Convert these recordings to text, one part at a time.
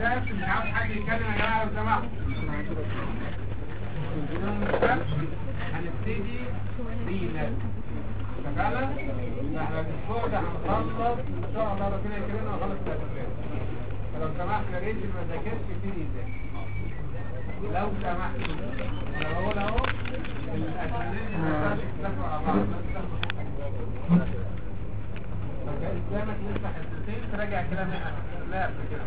السبت مش عاوز حد يتكلم يا جماعه لو سمحتوا يوم السبت هنبتدي رينا اتفقنا؟ احنا الاسبوع ده هنخلص ان شاء الله ربنا يكرمنا ونخلص الاسبوع فلو سمحت يا ريت اللي ما ذاكرش يبتدي ازاي لو سمحت انا بقول اهو الاسئله ما ينفعش تذاكروا على بعض قدامك لسه حصتين تراجع كلام احنا لا قبل كده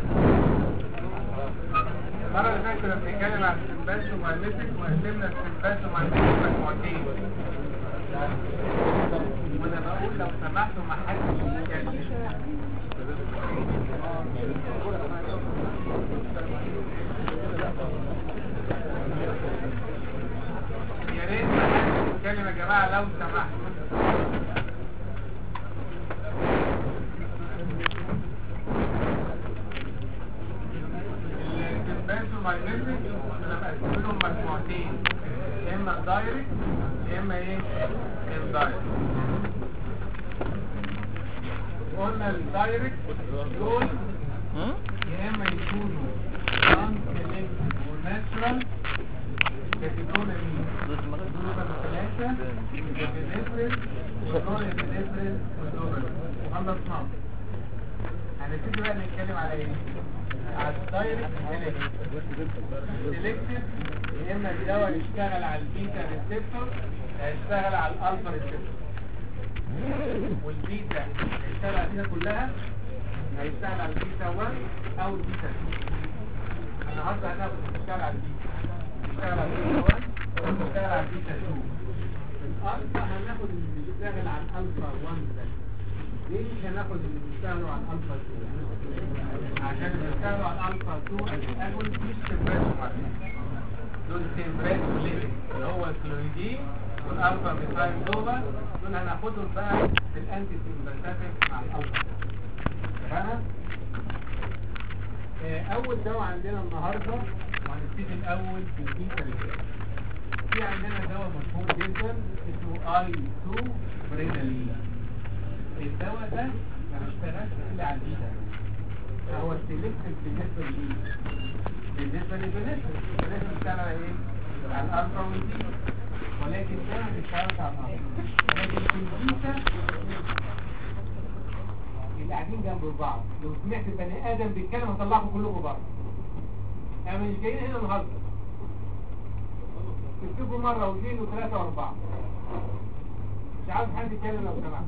المرة اللي فاتت كنا بنتكلم عن السمباس ومعلمتك وقسمنا السمباس ومعلمتك مجموعتين وانا بقول لو سمحتوا ما حدش يتكلم يا ريت ما حدش يتكلم يا جماعة لو سمحتوا السمباس ومعلمتك انا بقسمهم مجموعتين يا اما دايركت يا اما ايه اندايركت قلنا الدايركت دول يا اما يكونوا نون سيلكتيف وناتشرال كاتيجوري دول ثلاثة ابينفرين ودول ابينفرين ودول وخلص نص هنبتدي بقى نتكلم على ايه؟ على الدايركت سيلكتيف يا اما الدواء يشتغل على البيتا ريسبتور هيشتغل على الالفا ريسبتور والبيتا هيشتغل عليها كلها هيشتغل على البيتا 1 او البيتا 2 النهارده هناخد نشتغل على البيتا نشتغل على البيتا 1 ونشتغل على البيتا 2 الالفا هناخد اللي بيشتغل على الالفا 1 بس ليه مش هناخد اللي بيشتغلوا على الالفا 2 عشان اللي بيشتغلوا على الالفا 2 الاول مش سمبريسو دول سمبريسو ليفل اللي هو الكلوريدين والالفا ميثايل دوبا دول هناخدهم بقى في الانتي سمبرساتيك مع الالفا فانا اول دواء عندنا النهارده وهنبتدي الاول بالبيتا ريسبتور في عندنا دواء مشهور جدا اسمه اي 2 برينالين الدواء ده ما بيشتغلش الا على البيتا هو سيلكتيف بالنسبه للبيتا بالنسبه للبنسل البنسل بيشتغل على ايه؟ على الالفا والبيتا ولكن ده ما بيشتغلش على الالفا ولكن في البيتا اللي قاعدين جنب بعض لو سمعت بني ادم بيتكلم هطلعكم كلكم بره احنا مش جايين هنا النهارده تكتبوا مره واثنين وثلاثه واربعه مش عاوز حد يتكلم لو سمحت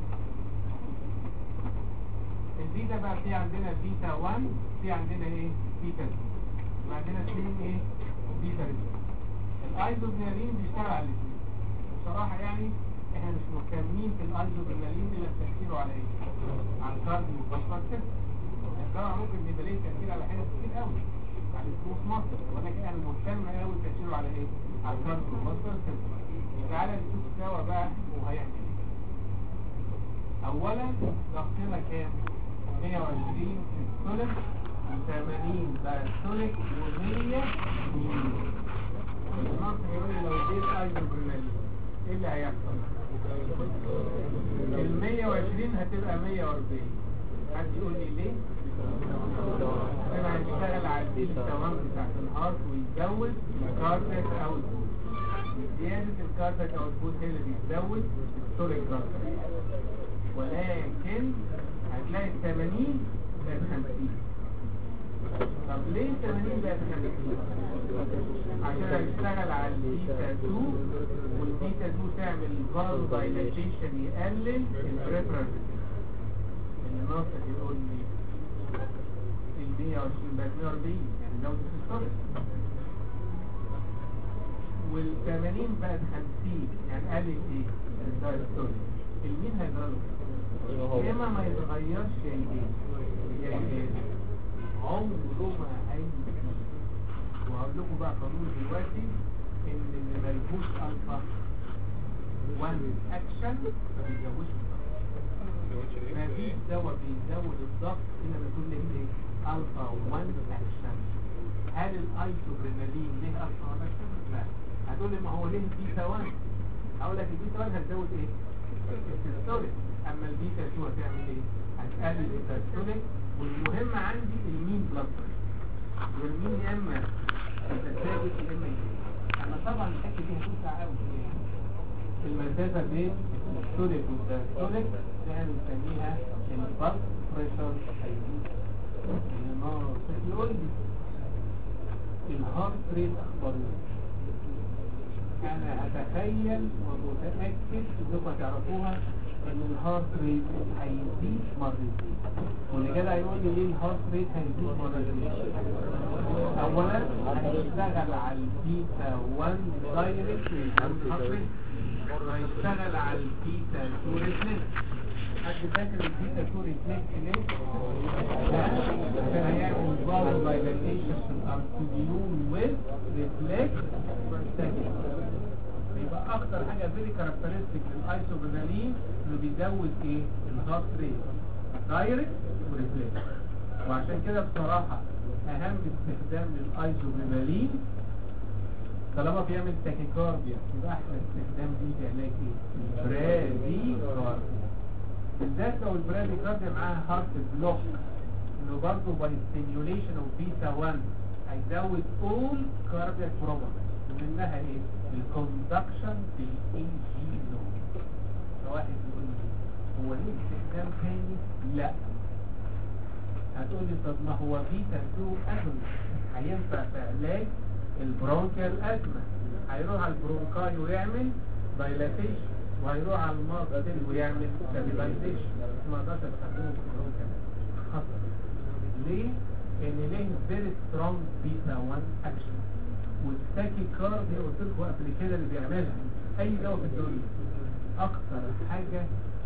البيتا بقى في عندنا بيتا 1 في عندنا ايه بيتا 2 وعندنا اثنين ايه بيتا ريسبتور الايزوبرينالين بيشتغل على الاثنين بصراحه يعني احنا مش مهتمين في الايزوبرينالين الا تاثيره على ايه على الكارديو والفاسفاتيك الدواء ممكن يبقى ليه تاثير على حاجات كتير قوي على الفلوس مصر ولكن انا مهتم قوي تاثيره على ايه على الكارديو والفاسفاتيك تعالى نشوف الدواء بقى وهيعمل ايه اولا ضغطنا كام 120 سيستوليك و80 باستوليك و100 النص يقول لي لو اديت ايزوبرينالين ايه اللي هيحصل ال 120 هتبقى 140 حد يقول لي ليه انا هشتغل على الديلتا 1 بتاعت الهارت ويزود الكارتك اوتبوت زيادة الكارتك اوتبوت هي اللي بيزود الستوريك كارتك ولكن هتلاقي ال 80 بقت 50 طب ليه ال 80 بقت 50 عشان هيشتغل على البيتا 2 والبيتا 2 تعمل فالو دايلاتيشن يقلل البريفرال اللي ناقص يقول لي ال 120 بقت 140 يعني زودت الستوريج وال 80 بقت 50 يعني قلل ايه؟ الدايستوريج المين هيجرى له اما ما يتغيرش يا ايه يا ايه عمره ما هيجي وهقول لكم بقى قانون دلوقتي ان اللي ملهوش الفا 1 اكشن ما بيزودش الضغط ما فيش دواء بيزود الضغط الا لما يكون له ايه الفا 1 اكشن هل الايسوبرينالين له الفا 1 اكشن؟ لا هتقول لي ما هو ليه بيتا 1 هقول لك البيتا 1 هتزود ايه؟ السيستوليك اما البيتا 2 هتعمل ايه؟ هتقلل السيستوليك والمهم عندي المين بلاد بريشر غير مين يا اما التثابت يا اما ايه اما طبعا الحته دي هتوسع قوي المسافه بين السوليك والدايستوليك دي هنسميها البلس بريشر هيزيد النار يقول لي الهارت ريت اخبار انا اتخيل ومتاكد انكم هتعرفوها ان الهارت ريت هيزيد مرتين واللي كده هيقول لي ليه الهارت ريت هيزيد مرتين اولا هنشتغل على البيتا 1 دايركت وهيشتغل على البيتا 2 ريفلكس حد فاكر البيتا 2 ريفلكس ليه؟ عشان هيعمل باور دايلاتيشن في الارتيول ويز ريفلكس يبقى اكتر حاجه فيري كاركترستيك للايسوبرينالين انه بيزود ايه الهارت ريت دايركت وريفلكس وعشان كده بصراحه اهم استخدام للايسوبرينالين طالما بيعمل تاكيكارديا يبقى احسن استخدام ليه في علاج ايه برادي كارديا بالذات لو البرادي كارديا معاها هارت بلوك انه برضه باي ستيميوليشن اوف بيتا 1 هيزود اول كاردياك بروبلم ومنها ايه الكوندكشن في الاي جي نود فواحد يقول لي هو ليه استخدام تاني لا هتقول لي طب ما هو بيتا 2 اجل هينفع في علاج البرونكيال ازمه هيروح على البرونكاي ويعمل دايلاتيشن وهيروح على المصدر ويعمل ستابيلايزيشن ما اقدرش استخدمه في البرونكيال خطر ليه؟ ان ليه فيري سترونج بيتا 1 اكشن والتاكي كارد اللي قلت لكم قبل كده اللي بيعملها اي دواء في الدنيا اكتر حاجه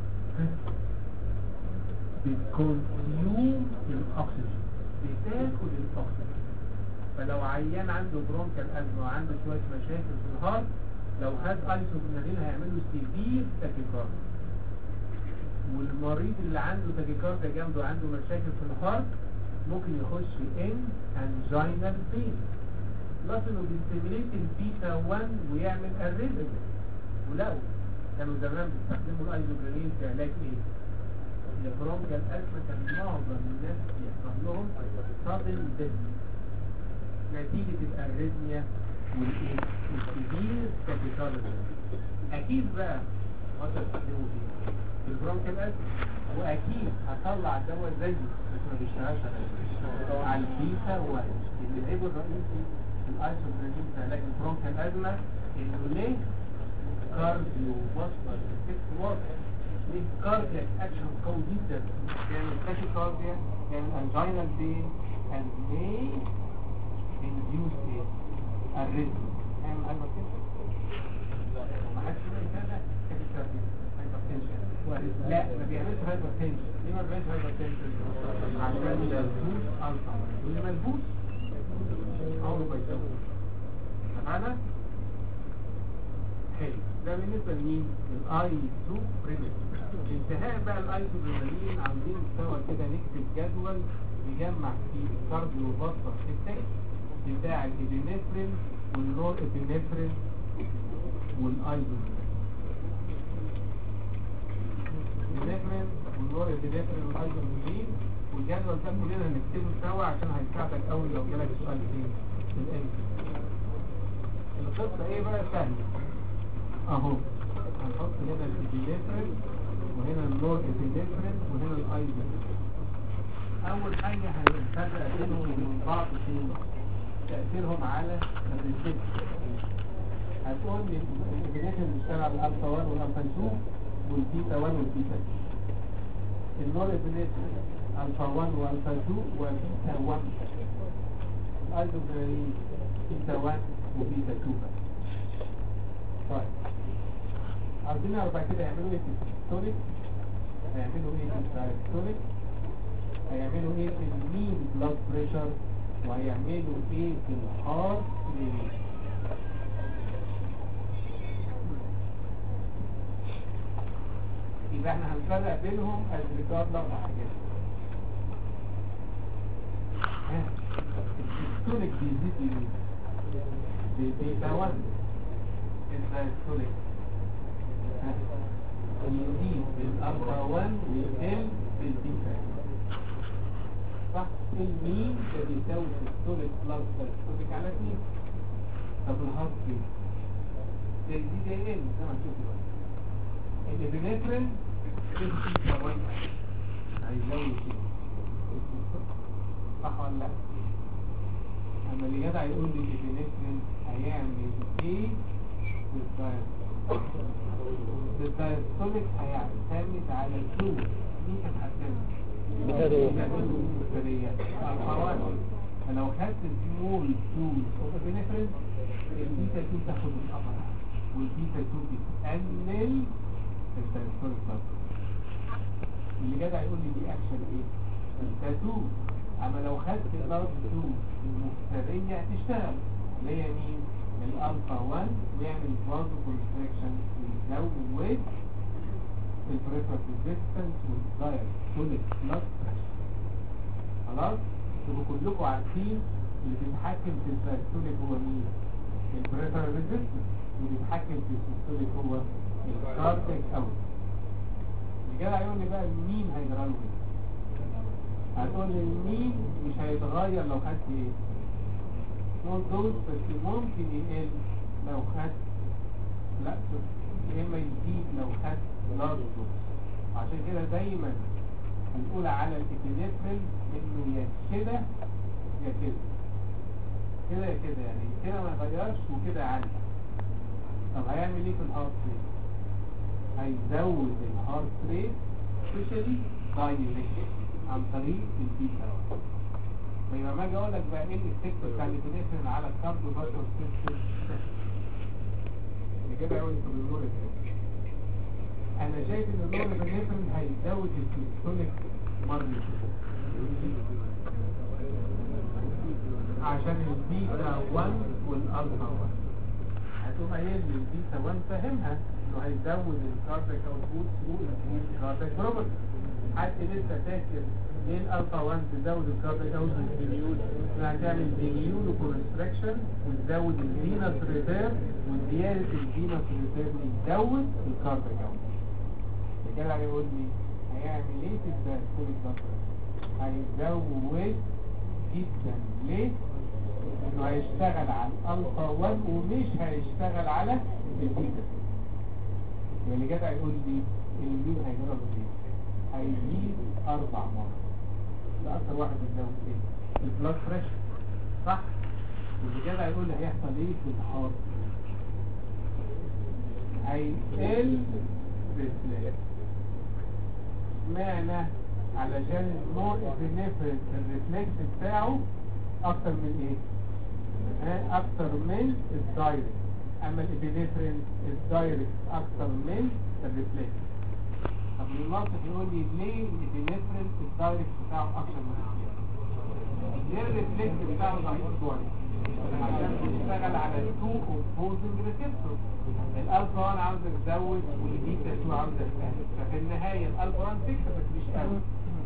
بتكونسيوم الاكسجين بتاكل الاكسجين فلو عيان عنده برونكال ازمه وعنده شويه مشاكل في الهارت لو خد ايسوبرينالين هيعمل له سيفير تاكيكارد والمريض اللي عنده تاكيكارد جنبه عنده مشاكل في الهارت ممكن يخش ان انجينال بين بلس انه بيستيميليت البيتا 1 ويعمل الريزم ولقوا كانوا زمان بيستخدموا الايزوبرينين في علاج ايه؟ البرونكال ازمه كان معظم الناس بيحصل لهم صدم دم نتيجه الاريزميا والايه؟ والسيفير كابيتاليزم اكيد بقى ما تستخدموا فيه في البرونكال ازمه واكيد هطلع الدواء زيه بس ما بيشتغلش على على البيتا 1 اللي العيب الرئيسي في الايسوبرينين في علاج البرونكال ازمه انه ليه كارديو مصدر افكت واضح ليه كاردياك اكشن قوي جدا يعني تاكي كارديا يعني انجينال بين and may induce ايه الريزم فاهم قلبك كده ما حدش يقول كده تاكي كارديا هايبرتنشن لا ما بيعملش هايبرتنشن ليه ما بيعملش هايبرتنشن عشان ملبوس الفا واللي ملبوس عمره ما يسوي معانا حلو ده بالنسبه لمين الايزو بريمين انتهاء بقى الايزو بريمين عاوزين سوا كده نكتب جدول يجمع فيه الكارديو فاسكولار افكت بتاع الابينفرين والنور ابينفرين والايزو الابينفرين والنور ابينفرين والايزو بريمين والجدول ده كلنا هنكتبه سوا عشان هيساعدك قوي لو جالك سؤال فيه في الام القصه ايه بقى سهله اهو هنحط هنا الابيليفرين وهنا النور ابيليفرين وهنا الايزن اول حاجة هنفرق بينهم وبين بعض في تأثيرهم على الريسبت هتقول لي الابيليفرين بيشتغل الالفا 1 والالفا 2 والبيتا 1 والبيتا 2 النور ابيليفرين الفا 1 والفا 2 وبيتا 1 الايزن بيتا 1 وبيتا 2 طيب عاوزين نعرف بعد كده يعملوا ايه في الستوريك هيعملوا ايه في الدايستوريك هيعملوا ايه في المين بلاد بريشر وهيعملوا ايه في الهارت ريت يبقى احنا هنفرق بينهم الريكارد اربع حاجات الستوريك بيزيد ايه بيبقى وزن الدايستوليك يزيد بالألفا 1 ويقل بالبيتا صح المين ده بيساوي سيستوليك بلس سيستوليك على 2 طب الهارت ريت زي دي زي ايه زي ما هنشوف دلوقتي الابنفرين تمشي كويس هيزود كده صح ولا لا اما اللي جدع يقول لي الابنفرين هيعمل ايه الدايستوليك هيعتمد على الدول دي كانت هتعمل بتدو. فلو خدت الدول دول اوبنفرين البيتا 2 تاخد الأمر والبيتا 2 بتقلل الدايستوليك بلس اللي جدع يقول لي دي اكشن ايه بيتا 2 اما لو خدت الارض 2 المفترية هتشتغل اللي هي مين الالفا 1 ويعمل برضه كونستريكشن ويزود البريفر ريزيستنس والدايستوليك بلس خلاص تبقوا كلكم عارفين اللي بيتحكم في الدايستوليك هو مين البريفر ريزيستنس واللي بيتحكم في السيستوليك هو الكارتك اوت الجدع يقول لي بقى مين هيجرى له ايه هتقول لي المين مش هيتغير لو خدت ايه نوت دوز بس ممكن يقل لو خدت لا يا اما يزيد لو خدت لارج دوز عشان كده دايما هنقول على الابنفرين انه يا كده يا كده كده يا كده يعني كده ما يغيرش وكده يعلي طب هيعمل ايه في الهارت ريت هيزود الهارت ريت سبيشالي دايناميك عن طريق البيتا فيبقى ما اجي اقول لك بقى ايه الافكت بتاع الابنفرين على الكارديو فاسكولار سيستم اللي كده يقول لي طب النور ازاي انا شايف ان النور الابنفرين هيزود السيستوليك مرضي عشان البيتا 1 والالفا 1 هتقوم قايل لي البيتا 1 فاهمها انه هيزود الكارديك اوتبوت ثرو الكارديك بروبرتي حد لسه فاكر ليه الالفا 1 تزود الكارديك اوتبوت بنيول هتعمل بنيول كونستراكشن وتزود الفينس ريزيرف وزياده الفينس ريزيرف يزود الكارديك اوتبوت الجدع يقول لي هيعمل ايه في الدايستوليك بلس هيزود جدا ليه؟ انه هيشتغل على الالفا 1 ومش هيشتغل على البيتا اللي جدع يقول لي المين هيجرب ايه هيزيد اربع مرات ده اكتر واحد بيزود ايه البلاد بريشر صح واللي جدع يقول لي هيحصل ايه في الهارت هيقل ريفلكس معنى علشان النوع البنفرد الريفلكس بتاعه اكتر من ايه ها اكتر من الدايركت اما الابنفرين الدايركت اكتر من الريفلكس طب المنطق يقول لي ليه الابنفرين الدايركت بتاعه اكتر من الريفلكس ليه الريفلكس بتاعه ضعيف شويه عشان بيشتغل على التو اوبوزنج ريسبتور الالفا 1 عاوز تزود والبيتا 2 عاوز تقلل ففي النهايه الالفا 1 فكره بس مش قوي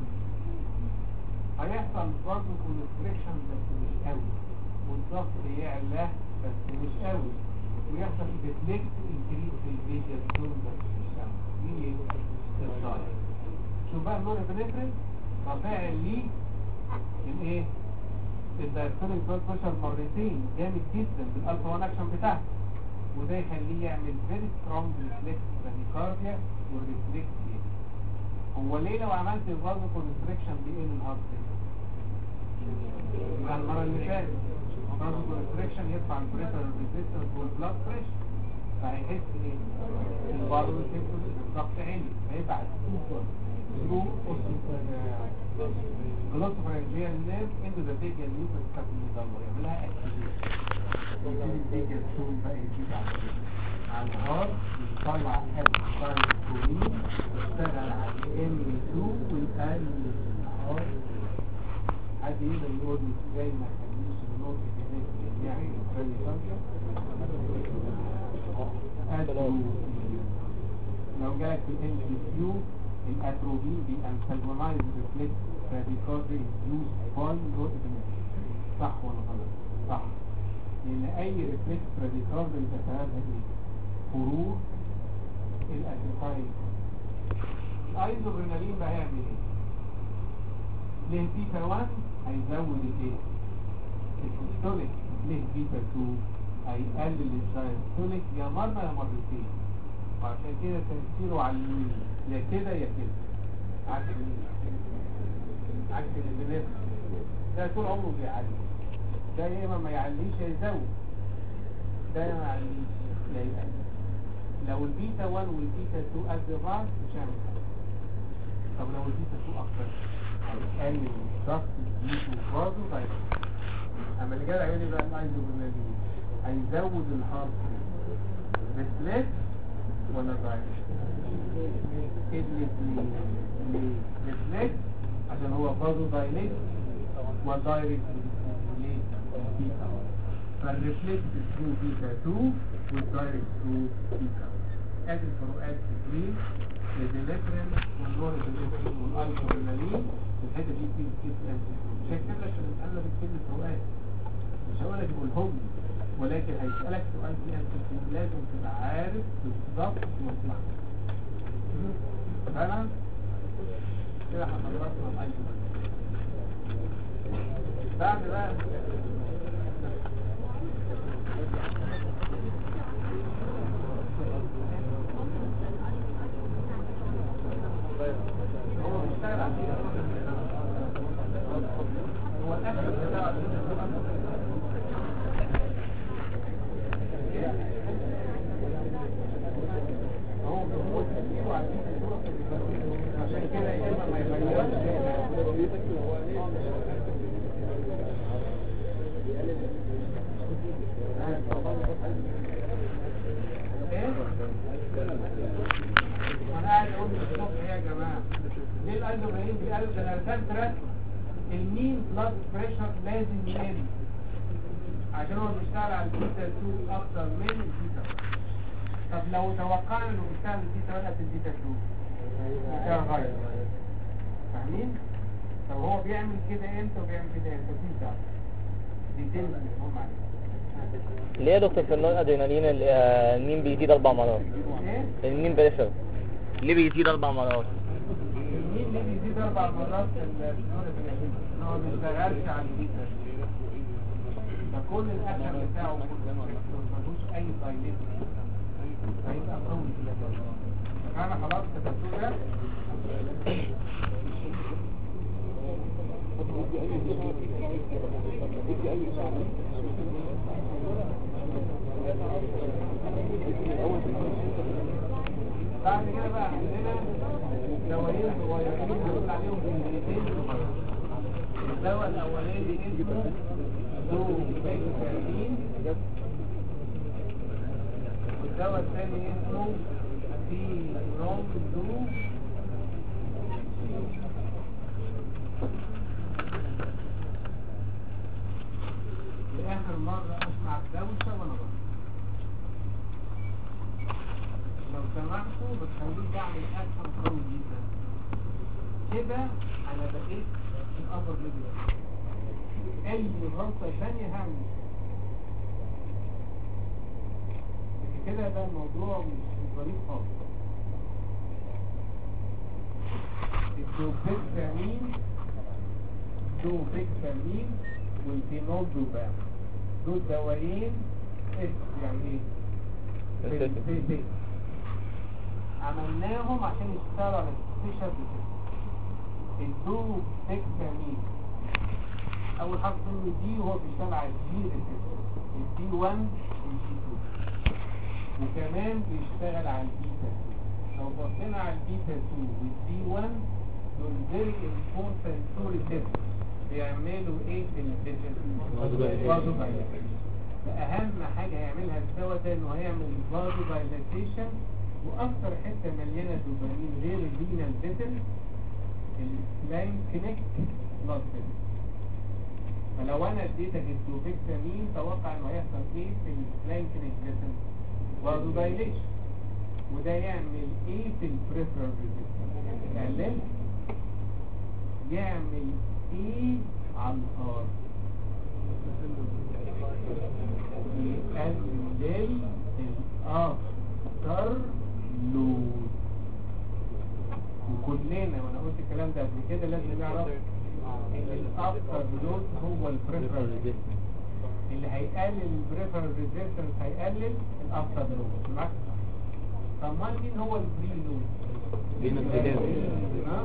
هيحصل برضه كونستريكشن بس مش قوي والضغط يعلى بس مش قوي ويحصل ديفليكت انكريز في الفيجن تون بس مش قوي دي ايه؟ الصالح شوف بقى النور بنفرد رافع ليه الايه؟ الدايستوليك بلاد بريشر مرتين جامد جدا بالالفا 1 اكشن بتاعته وده يخليه يعمل فيري سترونج ريفلكس براديكارديا والريفلكس ايه؟ هو ليه لو عملت الفازو كونستريكشن بيقل الهارت ريت؟ يبقى المره اللي فاتت الفازو كونستريكشن يرفع البريشر ريزيستنس والبلاد بريشر فهيحس ايه؟ البارو ريسبتور الضغط عالي فيبعت اوفر ثرو glossopharyngeal nerve into the vagal mucus submucous يعملها activation يبتدي الفيجل تون بقى يزيد على على الهارت يطلع الكاريكولين يشتغل على ام 2 ويقلل الهارت حد يقدر يقول لي ازاي ما يخليش النقطة هناك يعني يخلي لو جالك في الام كيو الاتروبين بيانتاجونايز ريفلكس راديكالي يوز باي نوت صح ولا غلط صح لان اي ريفلكس راديكال بيتسببها ايه خروج الاسيتايل الايزوبرينالين بقى هيعمل ايه ليه بيتا 1 هيزود الايه السيستوليك ليه بيتا 2 هيقلل الدايستوليك يا مرة يا مرتين وعشان كده تأثيره على اليمين يا كده يا كده عكس عكس البنات ده طول عمره بيعلي ده يا اما ما يعليش يا يزود ده ما يعليش يا يقلل لو البيتا 1 والبيتا 2 قد بعض مش هيعمل حاجه طب لو البيتا 2 اكتر هيقلل الضغط البيتا برضه طيب اما اللي جاي يقول لي بقى الايزوبرنالين هيزود الهارت ريفلكس ولا دايركت الاثنين ليه ريفلكس عشان هو برضه دايليت ودايركت ليه بيتا فالريفلكس ثرو بيتا 2 والدايركت ثرو بيتا ادي الفروقات في الاثنين الديليترين والنور الديليترين والايزوبرنالين الحته دي في كيس مش هكتب لك عشان انا بكتب الفروقات مش هقول لك قولهم لي ولكن هيسألك سؤال في أنت لازم تبقى عارف بالظبط مصلحتك فعلا كده احنا خلصنا الأيضا بعد بقى هو بيشتغل على كده. هو الأكل بتاعه هو هو تأثيره على الجسم عشان كده يا إما ما يغيرش إيه؟ أنا قاعد أقول الصبح يا جماعة ليه الأندومين بيقلب ده أنا رسمت رسم المين بلاد بريشر لازم يقل عشان هو بيشتغل على البيتا 2 أكتر من البيتا 1 طب لو توقعنا انه بيشتغل البيتا 1 في البيتا 2 مش هيغير فاهمين؟ طب هو بيعمل كده امتى وبيعمل كده امتى دي بتاعته دي تنزل هم عليها ليه يا دكتور في النون ادرينالين ال- آه، المين بيزيد اربع مرات ايه؟ المين بريشر ليه بيزيد اربع مرات مين اللي بيزيد اربع مرات في السنون ان هو ما بيشتغلش على البيتا فكل الاكشن بتاعه ملوش اي دايليت هيبقى قوي كده انا خلاص كتبته ده بعد كده بقى عندنا دوايين صغيرين بنقول عليهم كلمتين الدواء الاولاني اسمه دوبيكسامين والدواء الثاني اسمه دي روم دو لآخر مرة أسمع الدوشة وأنا بره لو سمحتوا بتخليه يعمل أكشن قوي جدا كده أنا بقيت في الأبر ليفل أي غلطة ثانية هعمل كده ده الموضوع مش ظريف خالص الدوبكسامين دوبكسامين والفينول دوبام دول دوايين اس يعني ايه؟ سيسي. عملناهم عشان يشتغلوا على السبيشال الدوبكسامين اول حرف منه دي وهو بيشتغل على الجي الدي 1 والجي 2 وكمان بيشتغل على البيتا 2 لو بصينا على البيتا 2 والدي 1 دول فيري امبورتنت تو ريسبتور بيعملوا ايه في الفيجن برضه فاهم حاجه هيعملها الدواء ده انه هيعمل برضه دايلاتيشن واكتر حته مليانه دوبامين غير الرينال فيتل السلايم كونكت بلاد فيتل فلو انا اديتك الدوبكسامين توقع انه هيحصل ايه في السلايم كونكت فيتل برضه دايليشن وده يعمل ايه في البريفرال ريزيستنس يقلل يعمل ايه على الهارت يقلل الافتر لود وكلنا وانا قلت الكلام ده قبل كده لازم نعرف الافتر لود هو البريفرال ريزيستنس اللي هيقلل البريفرال ريزيستنس هيقلل الافتر لود معاك طب ما مين هو الفري لود فينوس ريزيستنس. ها؟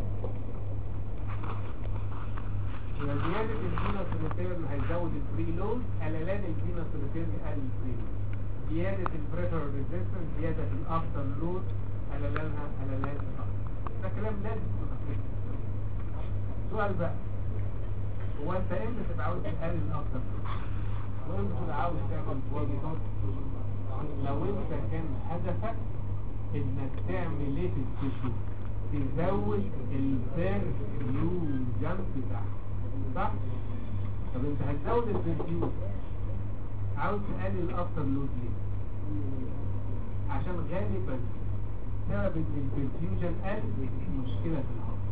يبقى زيادة الفينوس ريتيرن هيزود الفري لود قللان الفينوس ريتيرن يقلل الفري لود زيادة البريفرال ريزيستنس زيادة الافتر لود قللانها قللان الافتر ده كلام لازم تكون عارفينه. سؤال بقى هو انت امتى تبقى عاوز تقلل الافتر لود وامتى تبقى عاوز تعمل بودي لو انت كان هدفك انك تعمل ايه في التشو تزود البرفيوجن بتاعها صح؟ طب انت هتزود البرفيوجن عاوز تقلل الافتر لود ليه؟ عشان غالبا سبب ان البرفيوجن قل مشكلة في الهضم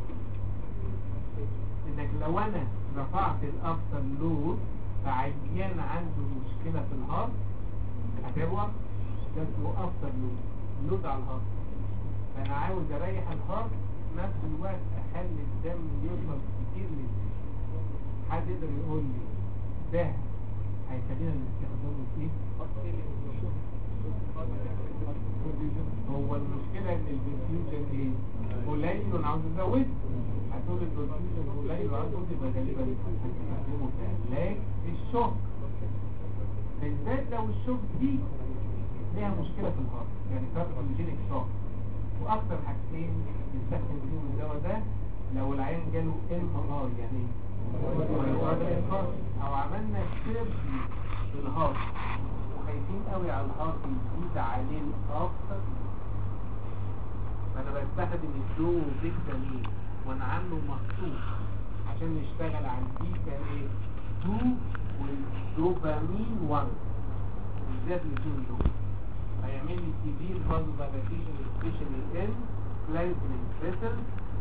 انك لو انا رفعت الافتر لود فعيان عنده مشكلة في الهضم هتبقى ده اسمه افتر لود لود على الهضم فانا عاوز اريح الهضم في نفس الوقت اخلي الدم يوصل كتير للجسم حد يقدر يقول لي ده هيخلينا نستخدمه في ايه؟ هو المشكلة ان البرفيوجن ايه؟ قليل وانا عاوز ازود هتقول البرفيوجن قليل وعاوز ازود يبقى غالبا هتستخدمه في علاج الشوك بالذات لو الشوك دي ليها مشكلة في الهارت يعني كارdiogenic شوك واكتر حاجتين بنستخدم فيهم الدواء ده لو العيان جاله ام ار يعني ايه او عملنا سيرجري في الهارت وخايفين قوي على الهارت يزيد عليه الاكتر فانا بستخدم الدو فيتامين وانا عامله مخصوص عشان نشتغل على البيتا ايه 2 والدوبامين 1 بالذات الاثنين دول هيعمل لي سيفير برضه دايلاتيشن سبيشالي ان بلانكنينج فيسل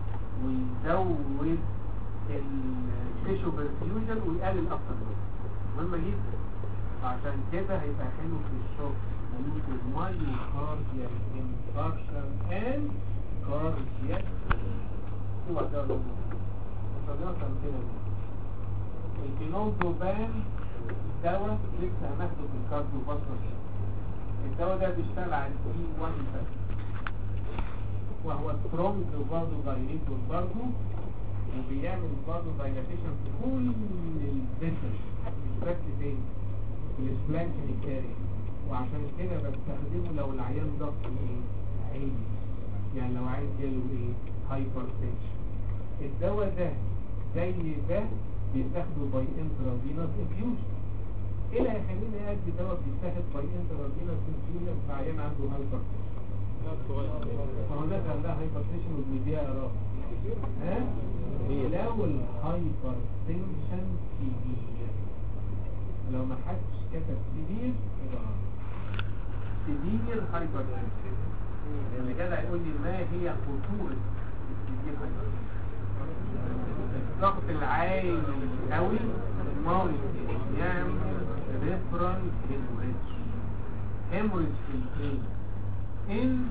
ويزود التيشو برفيوجن ويقلل اكتر منه مهمة جدا عشان كده هيبقى حلو في الشغل ممكن مايوكارديال انفاركشن اند كاردياك هو ده اللي صديقا كده الكينوزوبان دواء لسه هناخده في الكارديو فاسكولار الدواء ده بيشتغل على البي 1 بس وهو سترونج برضه دايليتور برضه وبيعمل برضه دايلاتيشن في كل الفيسل مش بس فين في السبلانكينج اريا وعشان كده بستخدمه لو العيان ضغط ايه عالي يعني لو عايز جاله ايه هايبر تنشن الدواء ده زي ده بيتاخده باي انترافينوس انفيوجن ايه اللي هيخليني ادي دواء بيتاخد باي انترافينوس انفيوجن في عيان عنده هايبر تنشن هو الناس عندها هايبر تنشن وبنديها اراء ها لو الهايبر تنشن كبير لو ما حدش كتب كبير يبقى سيفير هايبر تنشن اللي جدع يقول لي ما هي خطورة السيفير هايبر الضغط العالي قوي ممكن يعمل ريفرال هيموريج هيموريج في البرين ان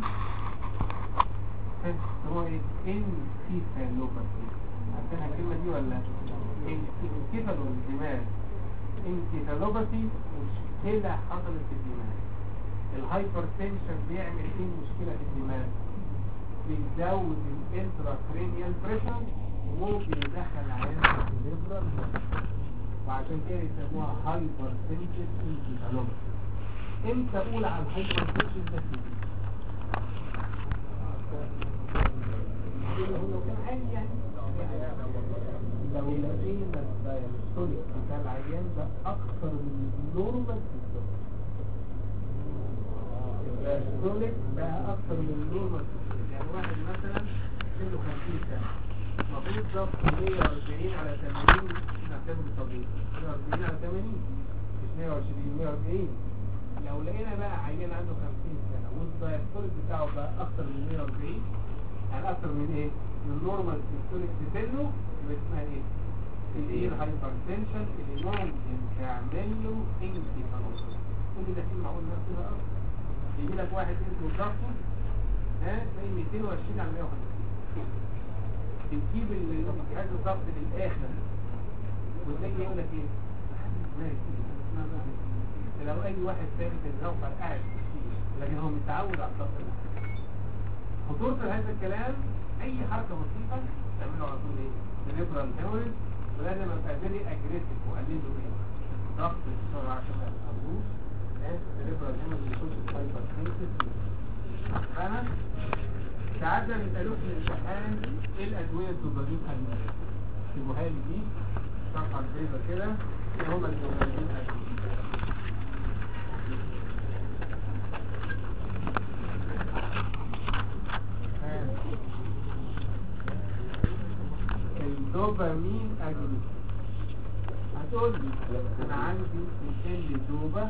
هو ايه انكيفالوباثي عارفين الكلمة دي ولا انكيفالو الدماغ انكيفالوباثي مشكلة حصلت في الدماغ الهايبر تنشن بيعمل ايه مشكلة في الدماغ بيزود الانتراكرينيال بريشر وممكن يدخل عيان في الليبرال وعشان كده يسموها هايبر تنشن انكيفالوباثي امتى اقول على الهايبر تنشن ده كده لو كان عالي يعني لو لقينا الدايستوليك بتاع العيان ده اكثر من النورمال في الدم الدايستوليك بقى اكثر من النورمال في الدم يعني واحد مثلا سنه 50 سنه المفروض ضغط 140 على 80 نعتبره طبيعي 140 على 80 مش 120 140 لو لقينا بقى عيان عنده 50 سنه والدايستوليك بتاعه بقى اكثر من 140 يعني اكتر من ايه من النورمال سيستوليك سيلو يبقى اسمها ايه سيفير هايبرتنشن اللي ممكن تعمل له انكيفالوس كل ده فيه معقول نفسه بقى يجي لك واحد اسمه ضغطه ها زي 220 على 150 تجيب الجهاز الضغط للاخر وتلاقي يقول لك ايه ماشي لو اي واحد ثابت الزوفر قاعد لكن هو متعود على الضغط ده خطورة هذا الكلام اي حركة بسيطة تعمله على طول ايه سيريبرال هيموريج ولازم ابقى فيري اجريسيف واقلل له ايه ضغط السرعة عشان ما يتعبوش سيريبرال هيموريج يخش في هايبر فانا ساعات ده بيسألوك في الامتحان ايه الادوية الدوبامين اجمل سيبوها لي دي صفحة البيضة كده ايه هما الدوبامين اجمل الدوبامين اجلس هتقول لي انا عندي مثال دوبا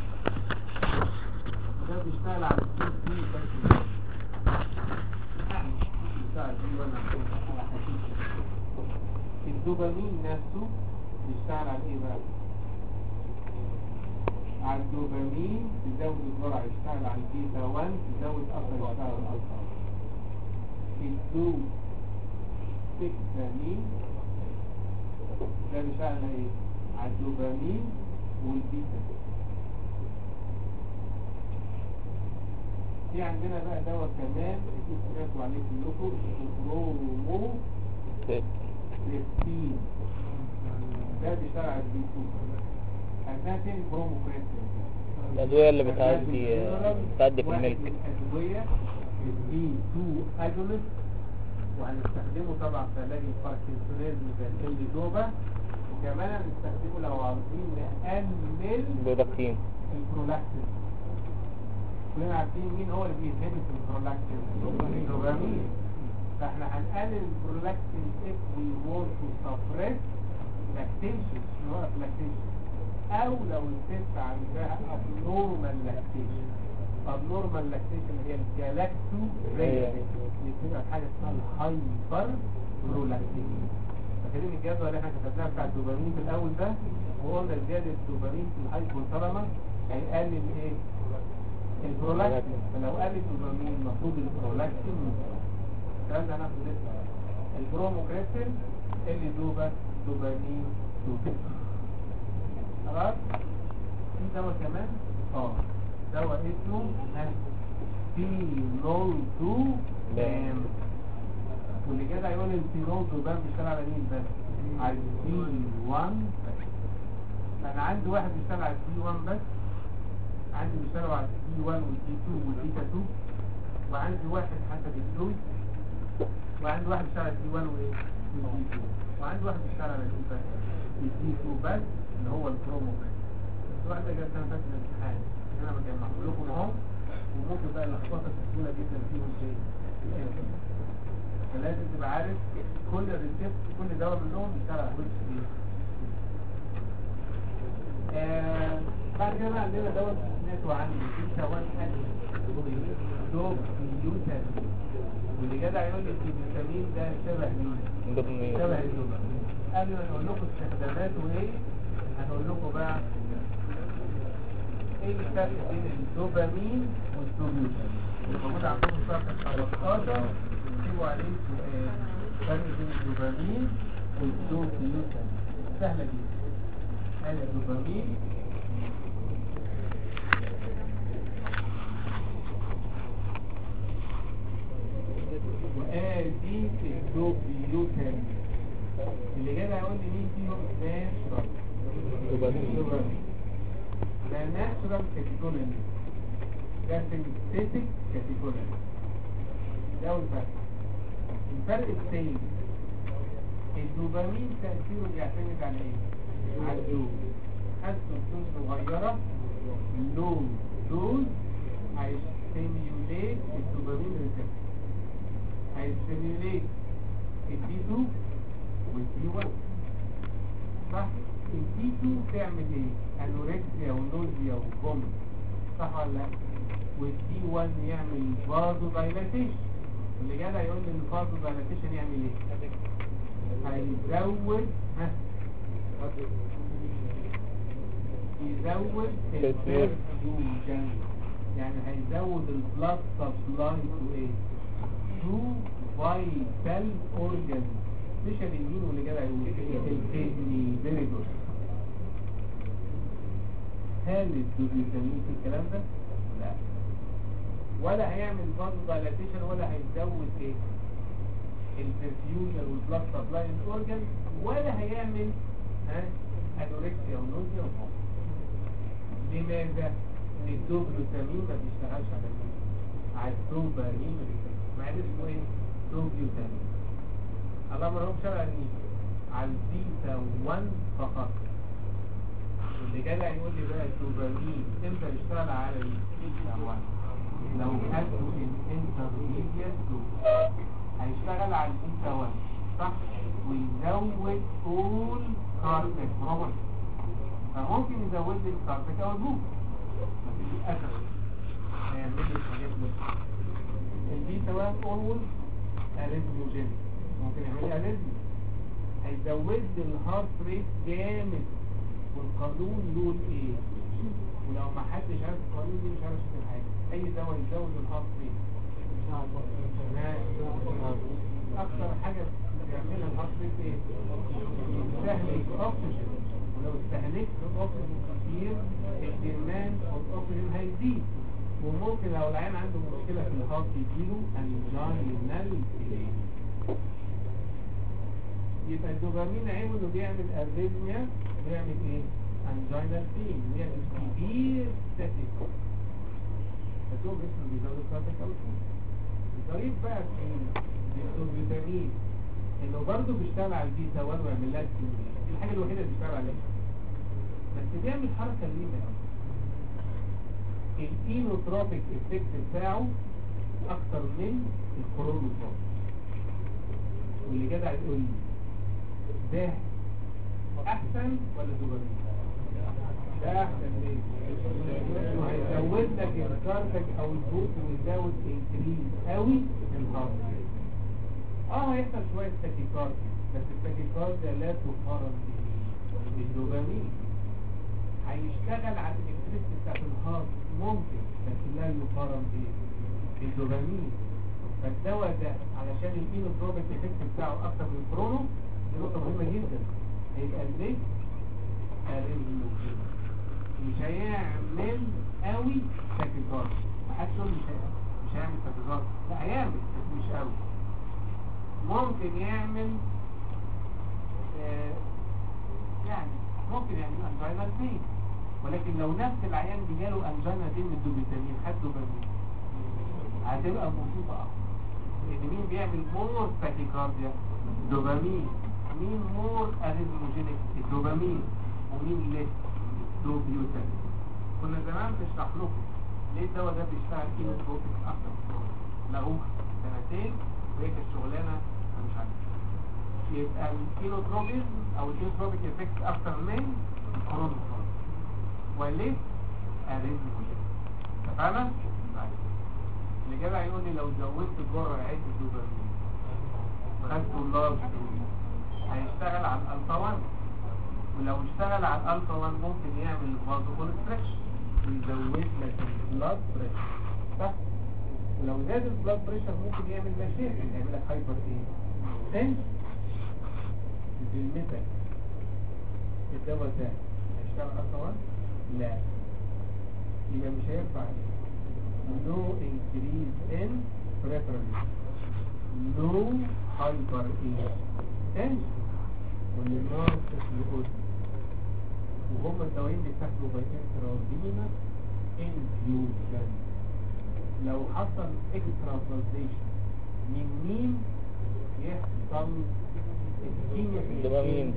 ده بيشتغل على السي دي بس يعني بيشتغل دي وانا على حقيقة الدوبامين نفسه بيشتغل على ايه بقى على الدوبامين تزود الجرعة يشتغل على البيتا 1 تزود اكتر يشتغل على الالفا الدو سكتامين ده بيشتغل على ايه على الدوبامين والبيتا في عندنا بقى دواء كمان اكيد سمعتوا عليه كلكم اسمه برومو كريستين ده بيشتغل على البي 2 عندنا تاني برومو كريستين الأدوية اللي بتعدي بتعدي في الملك الأدوية البي 2 اجونست وهنستخدمه طبعا في علاج الباركنسونيزم زي الليدوبا وكمان هنستخدمه لو عاوزين نقلل برولاكتين البرولاكتين كلنا عارفين مين هو اللي بينهبط البرولاكتين الدوبامين فاحنا هنقلل البرولاكتين if we want to suppress lactation نوقف lactation او لو الست عندها abnormal lactation abnormal lactation هي الجلاكتو اللي بتبقى حاجه اسمها الهايبر برولاكتين فاكرين الجدول اللي احنا كتبناها بتاع الدوبامين في الاول ده وقلنا زياده الدوبامين في الهايبوثالاموس هيقلل ايه البرولاكتين فلو قل الدوبامين المفروض البرولاكتين الكلام ده هناخده لسه البروموكريستين اللي دوبا دوبامين دوبامين خلاص في دواء كمان اه دواء اسمه فينول دو بام واللي كده هيقول الفينول دو بام بيشتغل على مين بس على الدي 1 انا عندي واحد بيشتغل على الدي 1 بس عندي بيشتغل على الدي 1 والدي 2 والديتا 2 وعندي واحد حسب الدوز وعندي واحد بيشتغل على الدي 1 وايه والدي 2 وعندي واحد بيشتغل على الدي بس الدي 2 بس اللي هو البرومو بس السؤال ده جاب سنه فاتت الامتحان انا بجمعه لكم اهو وممكن بقى اللخبطه بسهوله جدا فيهم شيء فلازم تبقى عارف كل ريسبت كل دواء منهم بيشتغل على وش ايه آه بعد كده بقى عندنا دواء سمعتوا عنه في كوان دوب بيوتامين واللي جدع يقول لي الفيتامين ده شبه مين؟ دوبامين شبه الدوبامين قبل ما نقول لكم استخداماته ايه هنقول لكم بقى ايه الفرق بين الدوبامين والدوبيوتامين اللي موجود عندكم في صفحه 13 اكتبوا عليه سؤال الفرق بين الدوبامين والدوبيوتامين سهله جدا ادي الدوبامين وادي الدوبيوتامين اللي جاي هيقول لي مين فيهم ناشرب دوبامين. ده ناشرب كاتيجوري ده سينثيتك كاتيجوري ده أول فرق الفرق الثاني الدوبامين تأثيره بيعتمد على ايه؟ على الدوز خدته بدوز صغيرة لو دوز هيستيميوليت الدوبامين ريسبتور هيستيميوليت الدي 2 والدي 1 صح؟ الدي 2 تعمل ايه؟ انوركسيا ونوزيا وفومت صح ولا لا؟ والدي 1 يعمل فازو دايلاتيشن اللي جاي يقول لي ان الفازو دايلاتيشن يعمل ايه؟ هيزود ها يزود البرفيوجن يعني هيزود البلاد سبلاي تو ايه؟ تو فايتال اورجان سبيشالي مين واللي جدع يقول الكدني فيري جود هل الدوبيوتامين في الكلام ده؟ لا ولا هيعمل برضه دايلاتيشن ولا هيزود ايه؟ البرفيوجن والبلاد سبلاي الاورجن ولا هيعمل ها انوركسيا ونوزيا وفوق لماذا؟ ان الدوبيوتامين ما بيشتغلش على مين؟ على الدوبامين ريسبتور مع ان اسمه ايه؟ دوبيوتامين اللهم رب شرع مين؟ على البيتا 1 فقط واللي جدع يقول لي بقى الدوبامين امتى يشتغل على البيتا 1 لو خدته الانترميديت هيشتغل على البيتا 1 صح ويزود طول كارتك برافو فممكن يزود لي الكارتك او البوك بس للاسف هيعمل لي الحاجات دي البيتا 1 اول اريزموجين ممكن يعمل لي اريزمو هيزود لي الهارت ريت جامد والقانون له ايه ولو ما حدش عارف القانون دي مش عارف يشوف حاجه اي دواء يزود الهارت ريت اكتر حاجه بيعملها الهارت ريت ايه يستهلك اكسجين ولو استهلكت اكسجين كتير الديماند اوف اكسجين هيزيد وممكن لو العيان عنده مشكله في الهارت يجيله انجينال يبقى الدوبامين عيبه انه بيعمل اريزميا بيعمل ايه انجينال بين بيعمل كبير ستاتيك بس هو جسمه بيزود الكارتك او الظريف بقى في الدوبامين انه برضه بيشتغل على البيتا 1 ويعمل لها ستيميوليشن دي الحاجه الوحيده اللي بيشتغل عليها بس بيعمل حركه غريبه قوي الاينوتروبيك افكت بتاعه اكتر من الكرونوتروبيك واللي جدع يقول لي ده احسن ولا دوبامين ده احسن ليه لانه هيزود لك الكارتك او البوت ويزود انكريز قوي الهارت اه هيحصل شويه تاكيكارديا بس التاكيكارديا لا تقارن بالدوبامين هيشتغل على الالكتريست بتاعت الهارت ممكن لكن لا يقارن بالدوبامين فالدواء ده علشان الاينوتروبيك افكت بتاعه اكتر من الكرونو دي نقطه مهمه جدا هيبقى الليك مش هيعمل قوي تاكيكارد ما حدش يقول مش هيعمل مش هيعمل تاكيكارد لا هيعمل بس مش قوي ممكن يعمل آه يعني ممكن يعمل انجينال بين ولكن لو نفس العيان جاله انجينا دي من الدوبيتامين خد دوبامين هتبقى مصيبه اكتر لان مين بيعمل مور تاكيكارديا دوبامين مين مور اريزموجينيك الدوبامين ومين ليه دوبيوتامين كنا زمان بنشرح لكم ليه الدواء ده بيشتغل اينوتروبيك اكتر لغوه سنتين وهي كانت شغلانه مش عارف يبقى الاينوتروبيزم او الاينوتروبيك افكت اكتر من الكرونوتروبيك وليه اريزموجينيك اتفقنا؟ اللي جدع يقول لي لو زودت جرعه الدوبامين خدته اللارج هيشتغل على الالفا 1 ولو اشتغل على الالفا 1 ممكن يعمل فازو كونستريكشن ويزود لك البلاد بريشر صح ولو زاد البلاد بريشر ممكن يعمل مشاكل يعمل لك هايبر ايه تنس بالمثل الدواء ده هيشتغل الالفا 1 لا يبقى مش هينفع no increase in preference no hyper tension والنار يقول وهم الدوايين بيتاخدوا بانترافينوس انفيوجن لو حصل اكسترافازيشن من مين يحصل دوبامين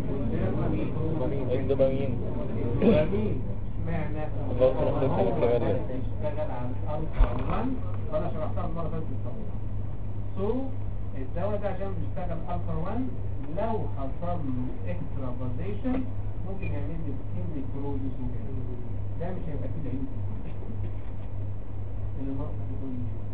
الدوبامين دوبامين معنى الله يخليك يا كبير. يشتغل على الالفا 1 وانا شرحتها المره اللي فاتت سو الدواء ده عشان بيشتغل الفا 1 لو حصل له اكسترافازيشن ممكن يعمل لي سكين نيكروزيس ده مش هيبقى كده عيوب اللي النقطه بتقول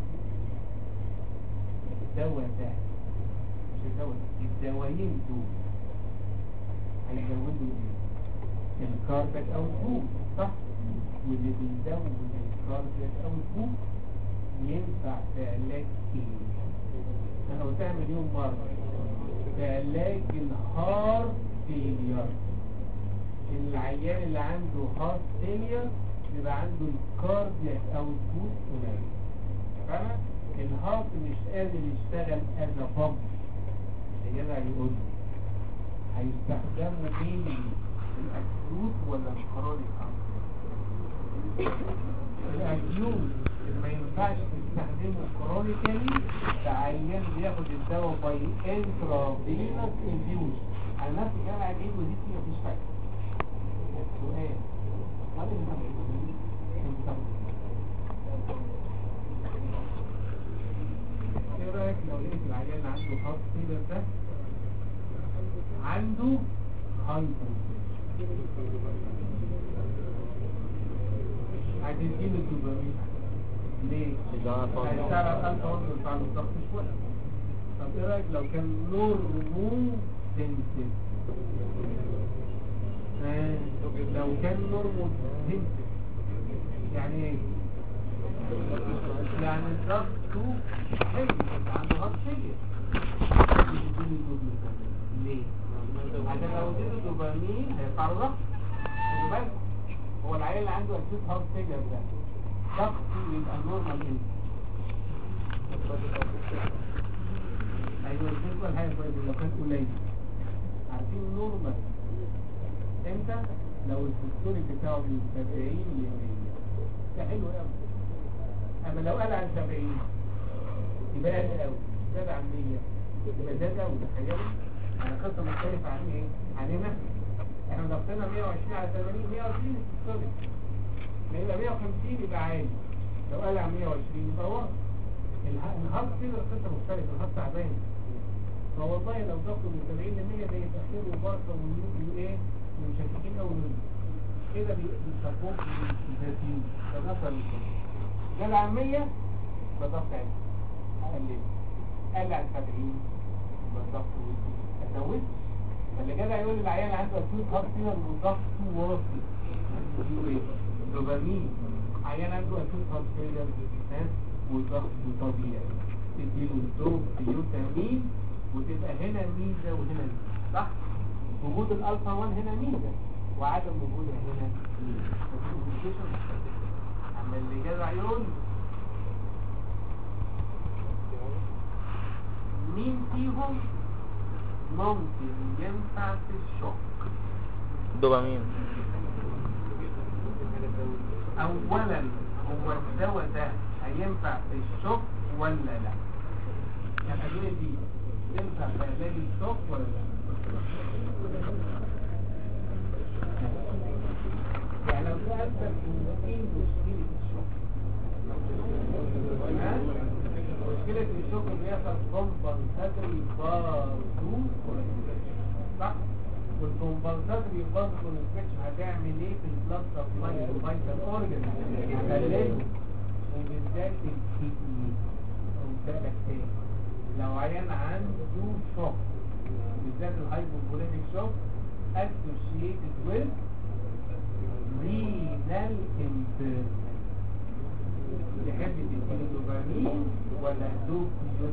الدواء ده مش الدواء ده الدوايين دول هيزودوا ايه الكاربت او البوم صح واللي بيزود الكاربت او البوم ينفع في علاج ايه انا قلتها مليون مرة في علاج الهارت فيلير العيان اللي عنده هارت فيلير بيبقى عنده الكاردياك اوتبوت قليل فاهمة؟ الهارت مش قادر يشتغل از بامب اللي كده هيقول لي هيستخدموا مين الاكيوت ولا الكرونيك الاكيوت اللي ما ينفعش تستخدمه كرونيكالي ده عيان بياخد الدواء باي انترا فينوس انفيوز على نفس الكلام عجيب ودي فيه مفيش فايده السؤال هل انت ايه رايك لو لقيت العيان اللي عنده هارت فيلر ده عنده هايبر هتديله الدوبامين ليه؟ ده طبعا. هيشتغل الفا 1 بتاع الضغط شويه طب ايه رايك لو كان نورمو سنسيف آه، لو كان نورمو سنسيف يعني ايه؟ يعني ضغطه حلو بس عنده هارت فيلر يديله دوبامين ليه؟ عشان لو اديته دوبامين هيتعرض خلي بالك هو العيال اللي عنده اسيد هارت فيلر ده ضغطه يبقى نورمال انت ايوه الفكره حاجه كويسه لو كان قليل عارفين نورمال امتى لو السيستوليك بتاعه من 70 ل 100 ده حلو قوي اما لو قال عن 70 يبقى قل قوي زاد عن 100 يبقى زاد قوي تخيلوا يعني قصه مختلفه عن ايه عننا احنا ضغطنا 120 على 80 120 السيستوليك ما يبقى 150 يبقى عالي لو قال عن 120 يبقى واطي الها- الهارت كده قصه مختلفه الهارت تعبان فوالله لو ضغطه من 70 ل 100 ده يبقى خير وبركه ونيوكل ايه ومشككين قوي منه كده بيسبوك الفاتيوز ده نفر جال عن 100 ده ضغط عالي قلل قل عن 70 يبقى الضغط وطي ازود فاللي جدع يقول للعيان عنده اكيوت هارت فيلر وضغطه واطي يقول ايه دوبامين عيان عنده اكيوت هارت فيلر ها وضغطه طبيعي تديله الدوب بيوتامين وتبقى هنا ميزه وهنا ميزه صح وجود الالفا 1 هنا ميزه وعدم وجودها هنا ميزه ففي communication مختلف. اما اللي جدع يقول مين فيهم ممكن ينفع في الشوك دوبامين اولا هو الدواء ده هينفع في الشوك ولا لا يعني الادويه دي ينفع في علاج الشوك ولا لا يعني لو سألتك ايه مشكلة الشوك ها؟ مشكلة الشوك اللي يحصل كومبنساتري بارزو صح؟ والكومبنساتري بارزو كونسبكشن هتعمل ايه في البلاد سبلاي والفيتال اورجن هتقلل وبالذات الكدني وبالك تاني لو عيان عنده شوك بالذات الهايبوفوليميك شوك associated with renal impairment تحب تديله دوبامين ولا دوب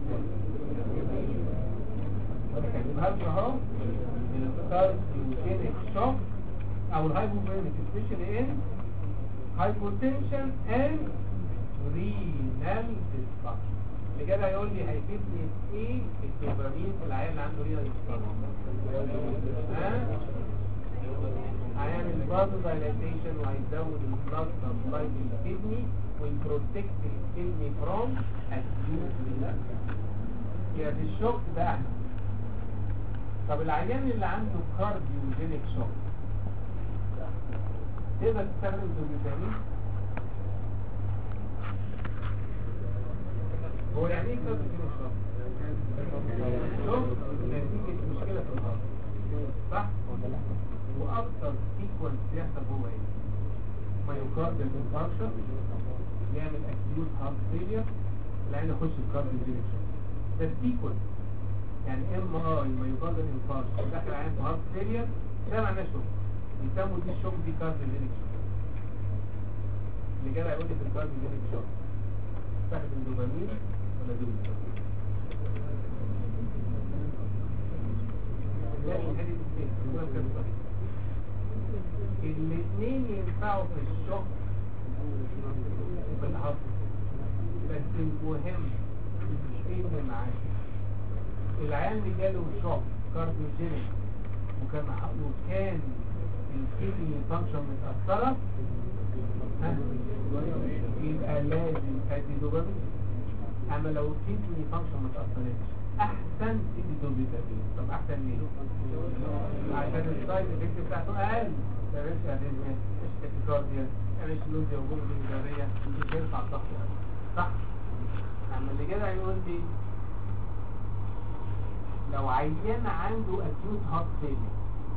انا كاتبها لك اهو الكارديوجينيك شوك او الهايبوفوليميك سبيشالي ان هايبوتنشن اند رينال ديسفانكشن اللي كده هيقول لي هيفيدني في ايه الدوبامين في العيان اللي عنده رينال ديسفانكشن ها هيعمل بازو دايلاتيشن وهيزود البلاد سبلاي للكدني ويبروتكت الكدني فروم اكيوت يبقى في الشوك ده احسن طب العيان اللي عنده كارديوجينيك شوك تقدر تستخدم دوبامين هو يعني ايه كارديوجينيك شوك؟ شوك نتيجة مشكلة في الهارت صح؟ واكتر سيكونس بيحصل هو ايه مايوكارديال انفاركشن يعمل اكيوت هارت فيلير العين يخش في كارديوجينيك شوك ده السيكونس يعني ام اي مايوكارديال انفاركشن داخل عين في هارت فيلير ده معناه شوك يسموا دي الشوك دي كارديوجينيك شوك اللي جاي يقول لي في الكارديوجينيك شوك استخدم دوبامين ولا دوبامين ده الهادي السيل هو كان صحيح الاثنين ينفعوا في الشغل وفي العصر بس المهم ايه اللي معاه العيان اللي جاله شوك كارديوجينيك وكان وكان الكيدني فانكشن متأثرة ها؟ يبقى لازم ادي دوبامين اما لو الكيدني فانكشن ما تأثرتش احسن تدي دوبامين طب احسن ليه؟ عشان السايد افكت بتاعته اقل ما يعملش اريزميا مش تاكيكارديا ما يعملش لوزيا وجوه جارية مش هينفع الضغط صح؟ اما اللي جدع يقول لي لو عيان عنده اكيوت هارت فيلير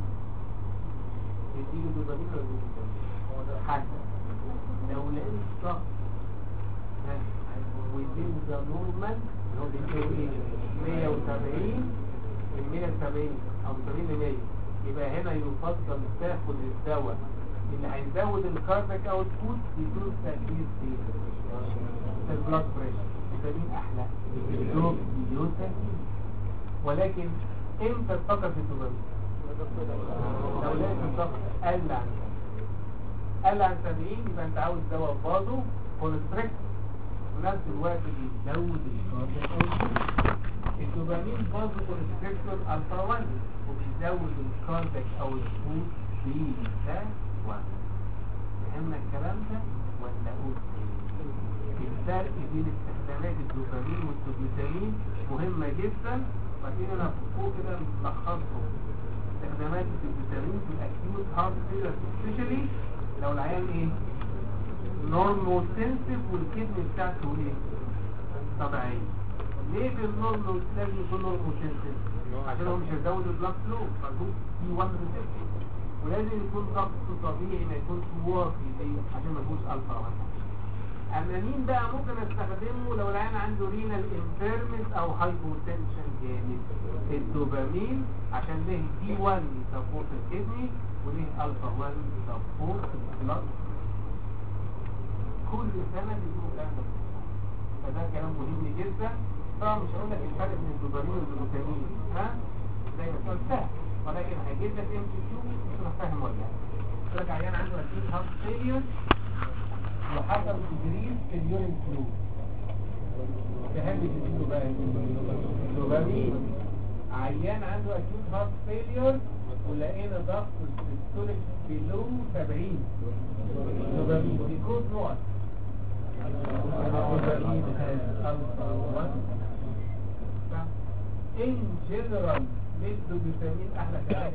يديله دوبامين ولا دوبامين حسب لو لقيت شخص ها within the normal اللي هو بيقولوا ايه 170 من 170 او 70 ل 100 يبقى هنا يفضل تاخد الدواء اللي هيزود الكاردياك اوت فوت بدون تأثير في في البلاد بريشر يبقى مين احلى؟ الدوب بيوتامين ولكن امتى تفكر في الدوبامين؟ لو لقيت الضغط قل عن قل عن 70 يبقى انت عاوز دواء بازو كونستريكت في نفس الوقت بيزود الكاردياك الدوبامين بازو كونستريكتور الفا 1 وبيزود الكاردياك او الفوت بيتا 1 فهمنا الكلام ده ولا قلت الفرق بين استخدامات الدوبامين والدوبامين مهمة جدا وبعدين انا فوق كده ملخصهم استخدامات الدوبامين في الاكيوت هارت فيلر سبيشالي لو العيان ايه نورمو سنسيف والكدني بتاعته ايه طبيعيه ليه بالنورمو لازم يكون نورمو سنسيف عشان هو مش هيزود البلاد فلو مظبوط في 1 ريسبتور ولازم يكون ضغطه طبيعي ما يكونش واطي ليه عشان ما يكونش الفا 1 اما مين بقى ممكن استخدمه لو العيان عنده رينال انفيرمنت او هايبوتنشن جامد الدوبامين عشان ليه دي 1 سبورت الكدني وليه الفا 1 سبورت البلاد كل سنه بيجيبوا الكلام ده فده كلام مهم جدا طبعا مش هقول لك الفرق بين الدوبامين والجلوتامين ها زي ما قلت سهل ولكن هجيب لك ام سي كيو مش فاهم ولا لا لك عيان عنده اكيد هارت فيلير وحصل تجريد في اليورين فلو تهدي تديله بقى دوبامين عيان عنده اكيوت هارت فيلير ولقينا ضغط السيستوليك بلو 70 دوبامين بيكون نوع دوبامين has alpha 1 in general ليه الدوبامين احلى كلام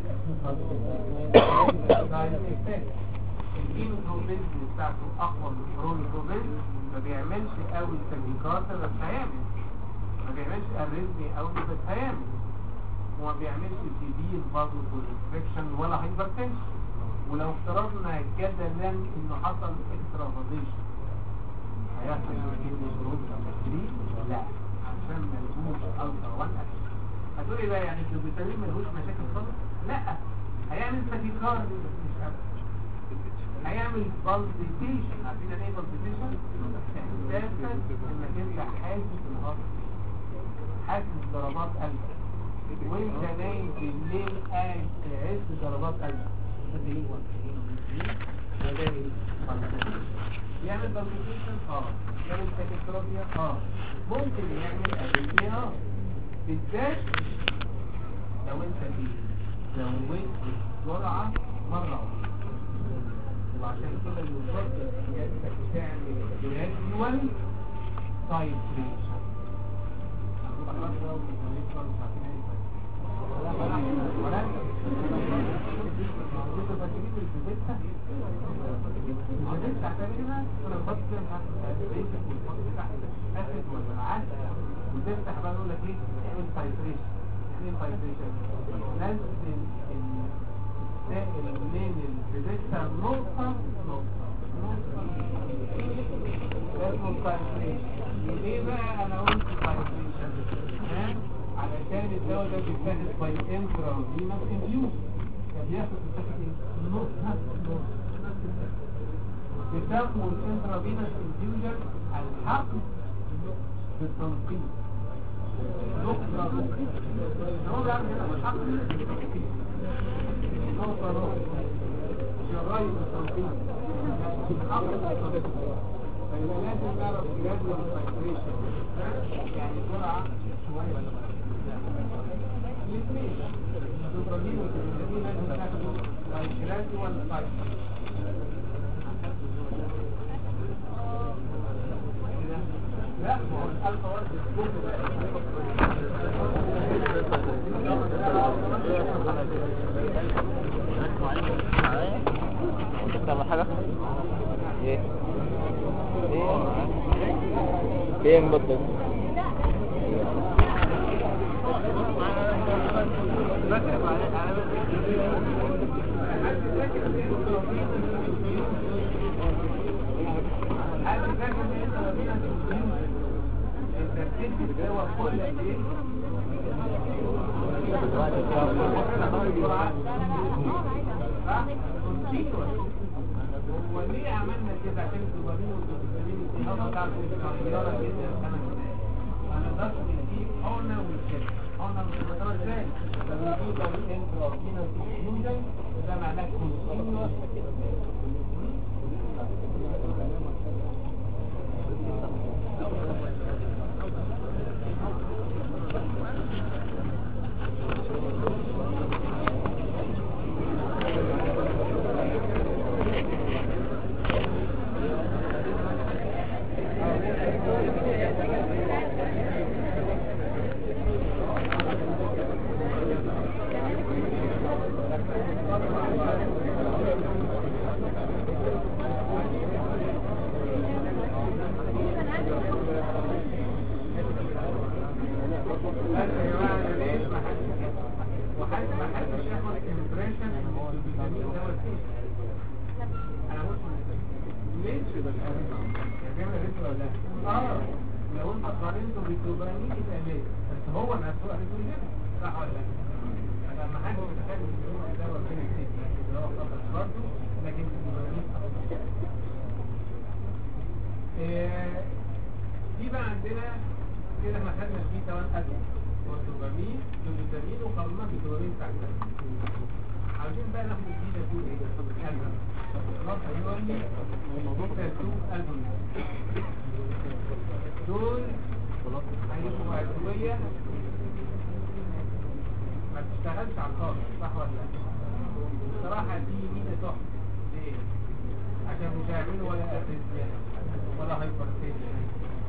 الهيموجلوبين بتاعته اقوى من الهيموجلوبين ما بيعملش قوي تنهيكات بس هيعمل ما بيعملش اريزمي قوي بس هيعمل وما بيعملش سيفير برضه كونستريكشن ولا هايبرتنشن ولو افترضنا جدلا انه حصل اكسترافازيشن هيحصل كدني شروط لا عشان ما يكونش الفا 1 هتقولي بقى يعني الدوبامين ملهوش مشاكل خالص لا هيعمل تاكيكارد مش ابدا هيعمل بالبيتيشن عارفين يعني ايه بالبيتيشن احساسا انك انت حاسس الهارت حاسس ضربات قلبك وانت نايم بالليل قاعد تحس ضربات قلبك يعمل بالبيتيشن اه يعمل تاكيكارديا اه ممكن يعمل اريثميا اه بالذات لو انت ايه زودت الجرعه مره واحده وعشان كده يفضل سيادتك تعمل جراديوال تايتريشن وتفتح بقى يقول لك ايه اعمل تايتريشن يعني ايه تايتريشن نزل السائل من البريدكتر نقطة نقطة اسمه تايتريشن ليه بقى انا قلت تايتريشن ها علشان الدواء ده بيتاخد باي انترا فينوس انفيوز فبياخد بتاخد نقطة نقطة بيسموا الانترا فينوس انفيوجن الحقن بالتنقيط نقطة نقطة هو بيعمل هنا بالحق نقطة نقطة شغال بالتنظيم بالحق بالتنظيم فيبقى لازم نعرف جدول التايتريشن يعني جرعة شوية الاثنين الدوبامين والدوبامين لازم تاخدوا لايكراتي ولا تايتر لا ما هو الالفا ورد انت بتعمل حاجة؟ ايه؟ ايه؟ ايه مبطل؟ هو ليه عملنا كده عشان الدوبامين والدوبامين والدوبامين بتاعته صغيره جدا السنه ما نقدرش نجيب حقنه ونكتب حقنه ونكتبها ازاي؟ لما نجيب دوبامين انتراكينا وتكنوجن ده معناه كونتينوس بس يا جماعه انا ليه ما حدش وحد ما حدش ياخد امبريشن ان الدوبامين ده وسيله انا قلت ليه يا جماعه ليه ولا لا اه لو انت قارنته بالدوبامين يبقى ليه بس هو نفسه ادرينالين صح ولا لا لما حد متخيل ان الدوبامين ده وسيله اللي هو خطر برضه لكن الدوبامين أخطر. إيه، في بقى عندنا كده احنا خدنا فيه كمان أدوية والدوبامين والفيتامين وقارناه بالدوبامين بتاع الكلام عاوزين بقى ناخد الفيتا 2 ايه الألبوم خلاص هيقول لي فيتا 2 ألبوم دول هيبقوا أدوية ما بتشتغلش على الخالص صح ولا لا؟ بصراحة دي ميزة تحفة ليه؟ عشان مش هيعملوا ولا أريزميا ولا هايبرتنشن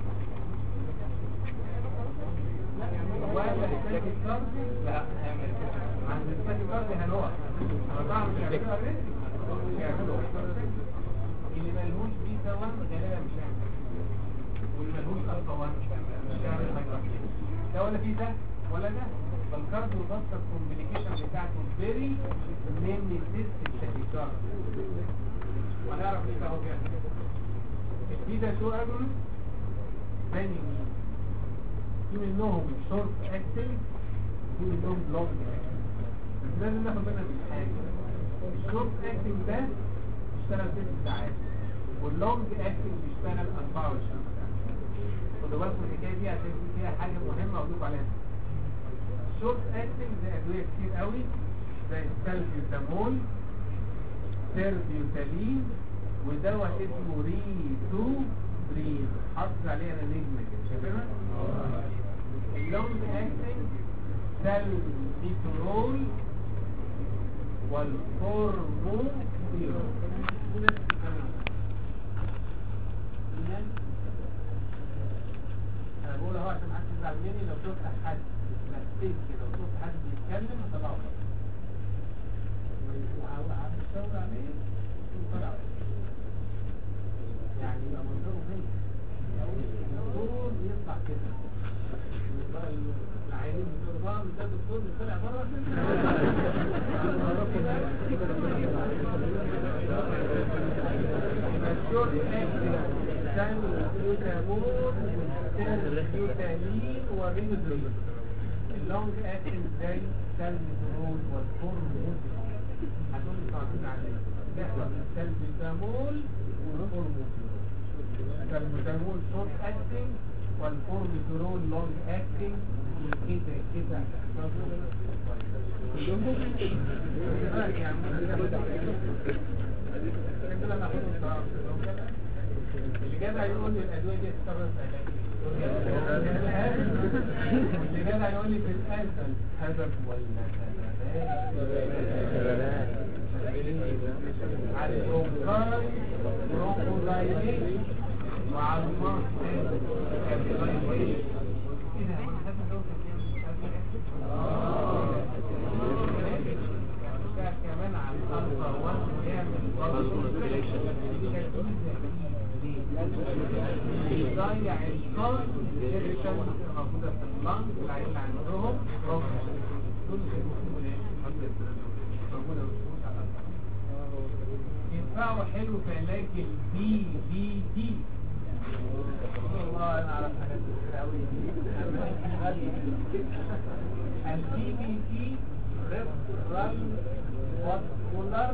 ولا الستاتيك كاردي لا عند الستاتيك كاردي هنقع انا بعمل يعملوا الريسك يعملوا اللي ملهوش بيتا 1 غالبا مش هيعمل واللي ملهوش الفا 1 مش هيعمل هايبرتنشن ده ولا في ده ولا ده فالكارديو باسكت كومبليكيشن بتاعته فيري مينلي سيست التاكيكارد وهنعرف ليه ده هو بيعمل البيتا شو اجونست ثاني مين في منهم شورت اكتنج في منهم لونج بس لازم ناخد بالنا من حاجه الشورت اكتنج ده بيشتغل 6 ساعات واللونج اكتنج بيشتغل 24 ساعه خدوا بالكم من الحكايه دي عشان دي فيها حاجه مهمه اقول لكم عليها الشورت اكتنج زي ادويه كتير قوي زي السالبيوتامول سيربيوتالين ودواء اسمه ريتو بريد حط عليه انا نجمه كده شايفينها اللونج اكتنج سالبيترول والفورموفيرول انا بقول اهو عشان محدش يزعل مني لو شفت حد مسك كده لو شفت حد بيتكلم هطلعه بره وعامل الشغل عليه وطلع يعني يبقى منظره فين المفروض يطلع كده يبقى العيانين بيقولوا بقى مش ده الدكتور اللي طلع بره الشورت سالبيوتامول سالبيوتامين ورينوزولين اللونج اكتنج زي سالبيوتامول والفورمول هتقول لي صعبين عليك تحفظ السالبيوتامول والفورمول السالبيوتامول شورت اكتنج والفورميترول لونج اكتنج وكده كده اللي جدع يقول لي الادويه دي تتصرف اللي جدع يقول لي في الاسل هدف ولا على البرونكاي برونكولايليشن وعلى المصل ايه ده هو الحاجة دوت كمان على الألفا وان يعمل يضيع الكار اللي كانت موجودة في اللنج العيال اللي عندهم بروبلم دول بيكونوا ايه؟ موجودة بتفوت على الألفا ينفعوا حلو في علاج البي بي دي والله انا اعرف حاجات كتير قوي البي بي دي ريفرال فاسكولار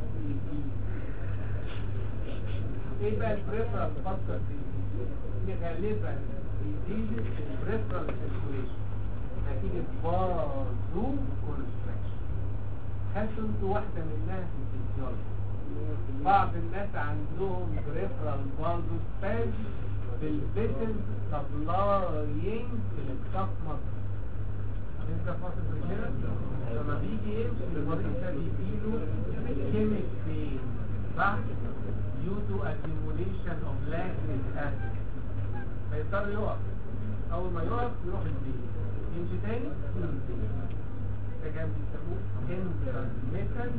ايه بقى البريفرال فاسكولار دي غالبا بيزيد البريفرال سيركوليشن نتيجة بازو كونستراكشن خدتوا انتوا واحدة منها في الفيزيولوجي بعض الناس عندهم بريفرال فازو سباز بالبيتل سبلاينج في الاكتاف مصر انت فاصل رجالة لما بيجي يمشي المريض ده بيجيله كيميك بين صح؟ due to accumulation of lactic acid فيضطر يقف اول ما يقف يروح البيت يمشي تاني يروح البيت ده كان بيسموه intermittent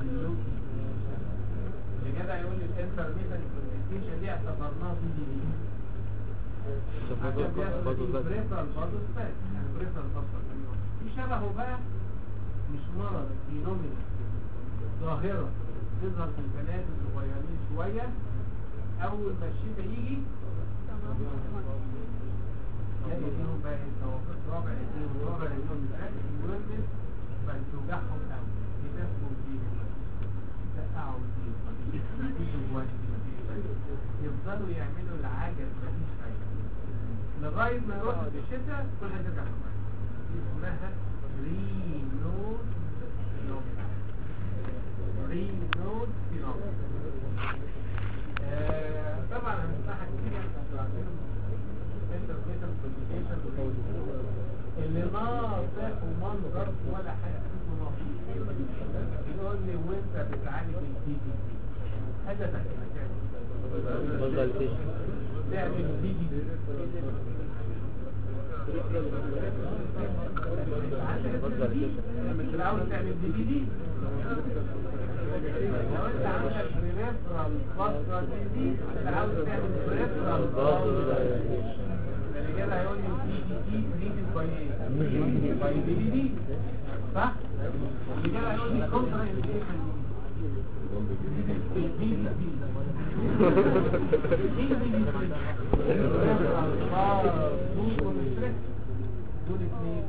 اللي جدع يقول لي الانترميتنت كوميونيكيشن دي اعتبرناها في دي دي عشان بياخد البريفرال بازو سباس يعني بريفرال بازو في شبهه بقى مش مرض فينومينا ظاهرة تظهر في البنات الصغيرين شوية أول ما الشتاء يجي تلاقي فيهم بقى التوقف رابع اثنين ورابع اثنين بالذات المهم فانتوجعهم قوي يدفوا فيهم يسقعوا فيهم يفضلوا يعملوا العجل مفيش فايدة لغاية ما يروح في الشتاء كل حاجة ترجع طبيعي. دي اسمها رينود فينومينا رينود فينومينا آه، طبعا هنسمعها كتير يعني انتوا عارفين intermittent communication اللي ناصح ومنظر ولا حاجة اسمه ناصح يقول لي وانت بتعالج البي بي دي هدفك انك تعمل مظلتش تعمل بي بي دي لو عاوز تعمل دي في دي لو انت عندك بريفرال فاسكولار دي انت عاوز تعمل بريفرال اللي كده هيقول لي دي دي دي ريدد باي ايه؟ باي دي دي دي صح؟ اللي كده هيقول لي كونترا انديكيشن دول اثنين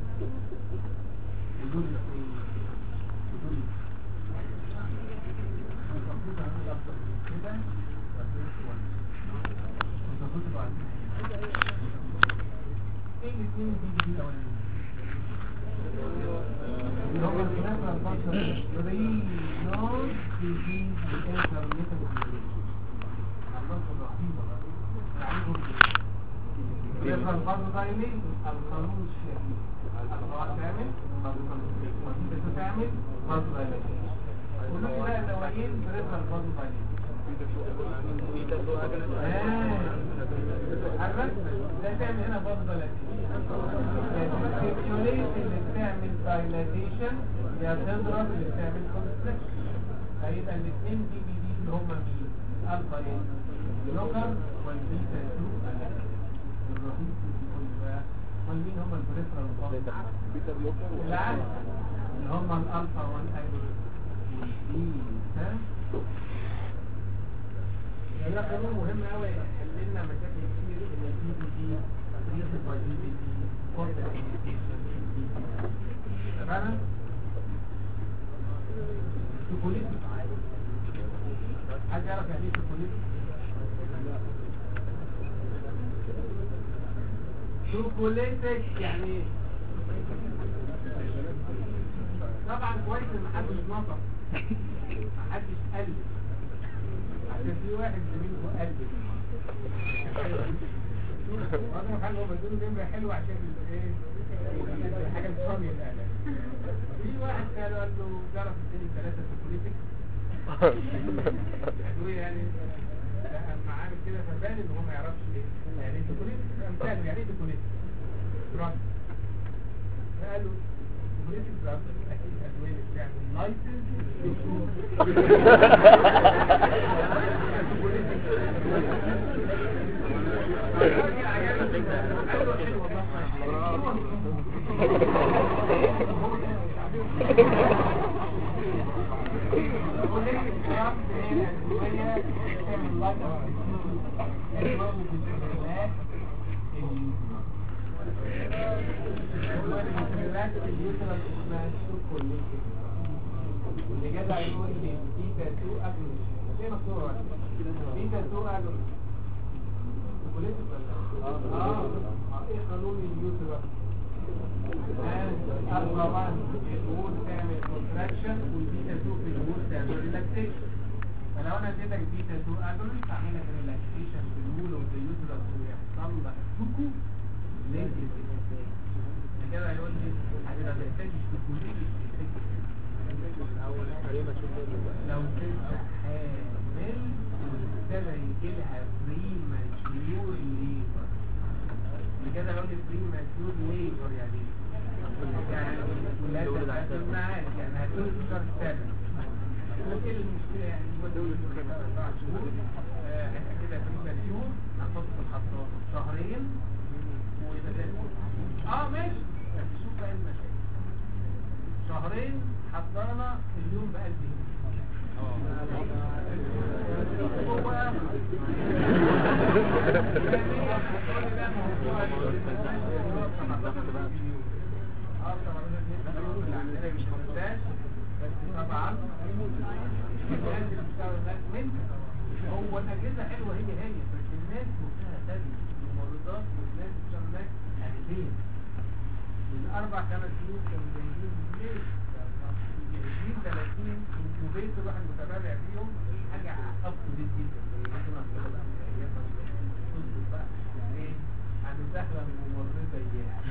ودول اثنين ودول المفروض اعمل اكتر من كده المفروض تبقى عندنا ايه الاثنين دي دي الاولانيين اللي هم الخلاف البشر رينود ديزيز والانترميتنت عمال رهيبه بقى يبقى الفرض دايلي القانون الشهير الأضواء تعمل وظيفة تعمل فرض دايلي كلهم بقى دوايين بريفر الفرض دايلي عارفة؟ ده تعمل هنا فرض دايلي الستيميوليت اللي بتعمل دايلاتيشن يا تضرب اللي بتعمل كونستريكشن هيبقى الاثنين دي بي دي اللي هم مين؟ الفا ايه؟ بلوكر والبيتا 2 الكترون الرهيب في كل بقى والمين هم البريفرال بيتا بلوكر العكس اللي هم الالفا 1 ايجولوس والبيتا ده قانون مهم قوي يحل لنا مشاكل كتير ان البي بي دي تريد باي بي بي دي كونتر انديكيشن تمام سيكوليتي حد يعرف يعني ايه سيكوليتي توكوليتك يعني ايه؟ طبعا كويس ان محدش نطق محدش قلب عشان في واحد زميله قلب واضح حاجه هو بيقولوا نمره حلوه عشان يبقى ايه حاجه تصمي الاعلان في واحد قال قال له جرب الدنيا ثلاثه توكوليتك قالوا يعني لا اما عامل كده فبان ان هو ما يعرفش ايه يعني ايه توكوليتك امثال يعني ايه توكوليتك دراج فقالوا توكوليتك دراج اكيد ادويه اللي بتعمل لايسنس اللي جدع يقول لي بيتا 2 اجنس زي مكتوب على بيتا 2 اجنس كليتك ولا اه اه ايه قانون اليوترا الفا 1 الوول تعمل كونتراكشن والبيتا 2 في الوول تعمل ريلاكسيشن فلو انا اديتك بيتا 2 اجنس اعمل لك ريلاكسيشن في الوول اوف ذا يوترا ويحصل لك سوكو ليزي كده يقول لي هتبقى محتاج تكوليك لو كنت حامل ابتدى يجي لها بري ماتيور ليبر كده يقول لي بري ماتيور ليبر يعني ايه؟ يعني ولادة هتكون معاك يعني هتكون في شهر سابع ايه المشكلة يعني هو دولة اربع شهور احنا كده بري ماتيور هنحط في الخطاط شهرين ويبقى زي الفل. اه ماشي بس شوف بقى المشاكل شهرين حضرنا اليوم بقى الدين هو الأجهزة حلوة هي هي بس الناس نفسها تانية الممرضات والناس بتشتغل هناك أهلين من أربع خمس سنين كانوا جايبين ليه؟ جايبين 30 انكوبيت الواحد متابع فيهم حاجة أب تو ديت جدا ممكن أقول بقى من أيام تصدق بقى إيه؟ عن سهلة ممرضة إياها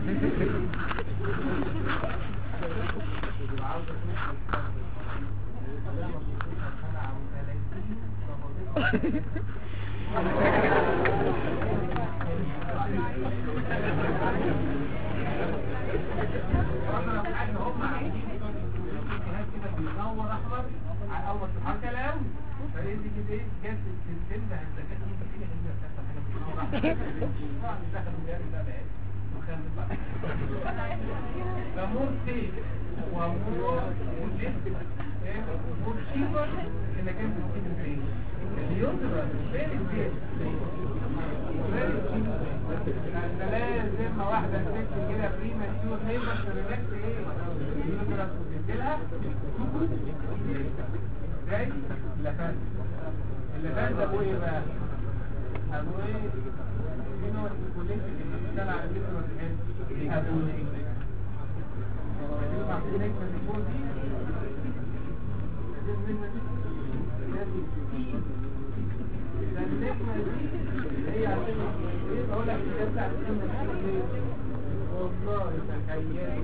وعاوزة تروح لما بتوصل سنة أو 30 هم عايزين الجهاز كده بينور احمر على اول حركه الاول فايه دي كده ايه جت السلسله ده انت كده ممكن كده هي بتحصل حاجه بتنور احمر طبعا دخلوا جاري ده بقى مخلف بقى فمور سيف ومور ليست مور شيبر انك انت تجيب البيت اليوتيوب فين البيت لازم واحدة ست كده بريما تشوف نيبر ريلاكس ايه يدرس وتديلها ازاي اللفان اللفان ده ابو ايه بقى ابو ايه في نوع الكوليكت اللي بيشتغل على الجسم والحاجات ابو ايه مع النجمة اللي فوق دي النجمة دي لازم تقيل النجمة دي هي عشان ايه بقول لك تبدأ والله تخيل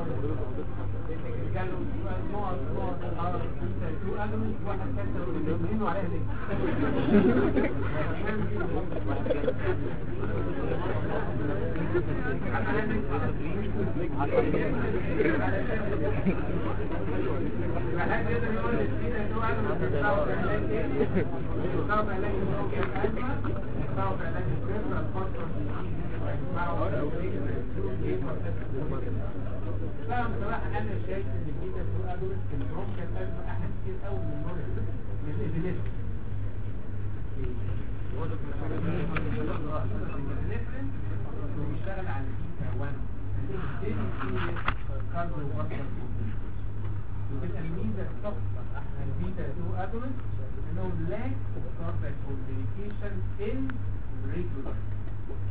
قالوا نقط نقط الارض انت تو ادم واحد كسر الاثنين وعليها ليه فحد يقدر يقول لك كده تو ادم بتطلعوا في علاج ايه؟ بتطلعوا في علاج النوم الازمه بتطلعوا في علاج الكسر الفتره فاهم بصراحة أنا شايف إن كده سؤال دول الكلام كان أزمة أحد كتير أوي من نوع من الإبليس بيشتغل على البيتا 1 كاربون واتر وتبقى الميزة الصفة البيتا 2 أدونس إنهم lack of cardiac complication in regular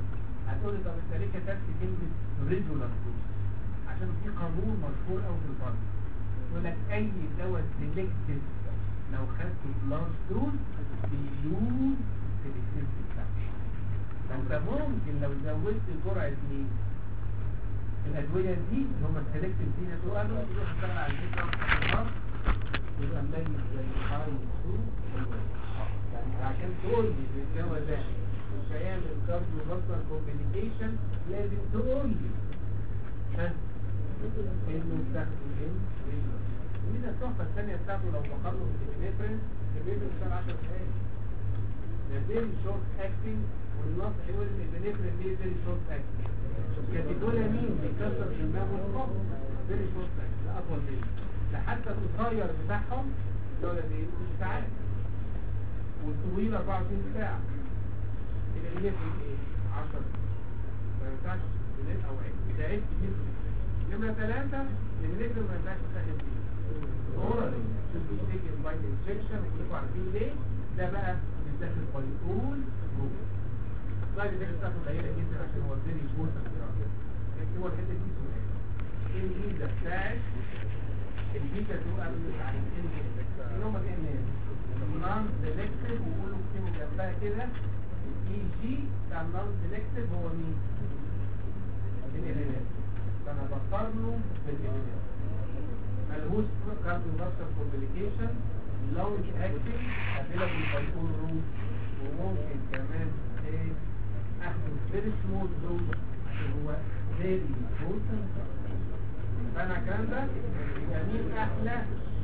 هتقولي طب انت ليه كتبت كلمة ريجولار دوز عشان في قانون مشهور قوي في الفرق يقول لك اي دواء سيلكتيف لو خدته بلارج دوز بيلوز السيلكتيف بتاعته فانت ممكن لو زودت جرعة مين الأدوية دي اللي هم السيلكتيف دي نتوقعوا يروح يشتغل على الجسم يبقى مبين زي حاي سوء يعني عشان تقول لي ان الدواء ده مش هيعمل كارديو فاسكولار كومبليكيشن لازم تقول لي ها انه بتاخده ايه ودي التحفه الثانيه بتاعته لو بقارنه بالابنفرين الابنفرين بتاع 10 دقايق ده فيري شورت اكتنج والنص يقول ان الابنفرين ليه فيري شورت اكتنج كاتيكولامين بيكسر في دماغه الصف فيري شورت اكتنج اطول منه ده حتى القصير بتاعهم دول دي مش ساعات والطويل 24 ساعة الإلكتريك ايه 10 ما ينفعش تنام او عيد ده عيد كبير نمرة ثلاثة الإلكتريك ما ينفعش تسهل فيه اورالي شوف بيشتكي انفايت انفكشن وكلكم عارفين ليه ده بقى بيتاخد بايطول جروب السلايد اللي بتاخده قليلة جدا عشان هو فيري امبورتنت هو الحتة دي سؤال ايه الميزة بتاعت البيتا تو قبل عن ان ان هم ان نون سيلكتيف وقولوا اكتبوا جنبها كده الاي جي بتاع النون سيلكتيف هو مين؟ الالينات فانا بقارنه بالالينات ملهوش كارديو فاسكولار كومبليكيشن لونج اكتنج افيلابل باي اول روم وممكن كمان ايه اخد فيري سمول دوز عشان هو فيري بوتنت فانا الكلام ده يبقى مين احلى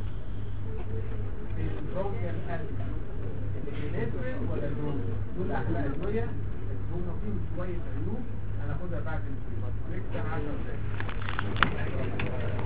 في البروكيال اسيد الانفرين ولا الدوم دول احلى ادويه بس هم فيهم شويه عيوب هناخدها بعد الفيلم كان 10 دقايق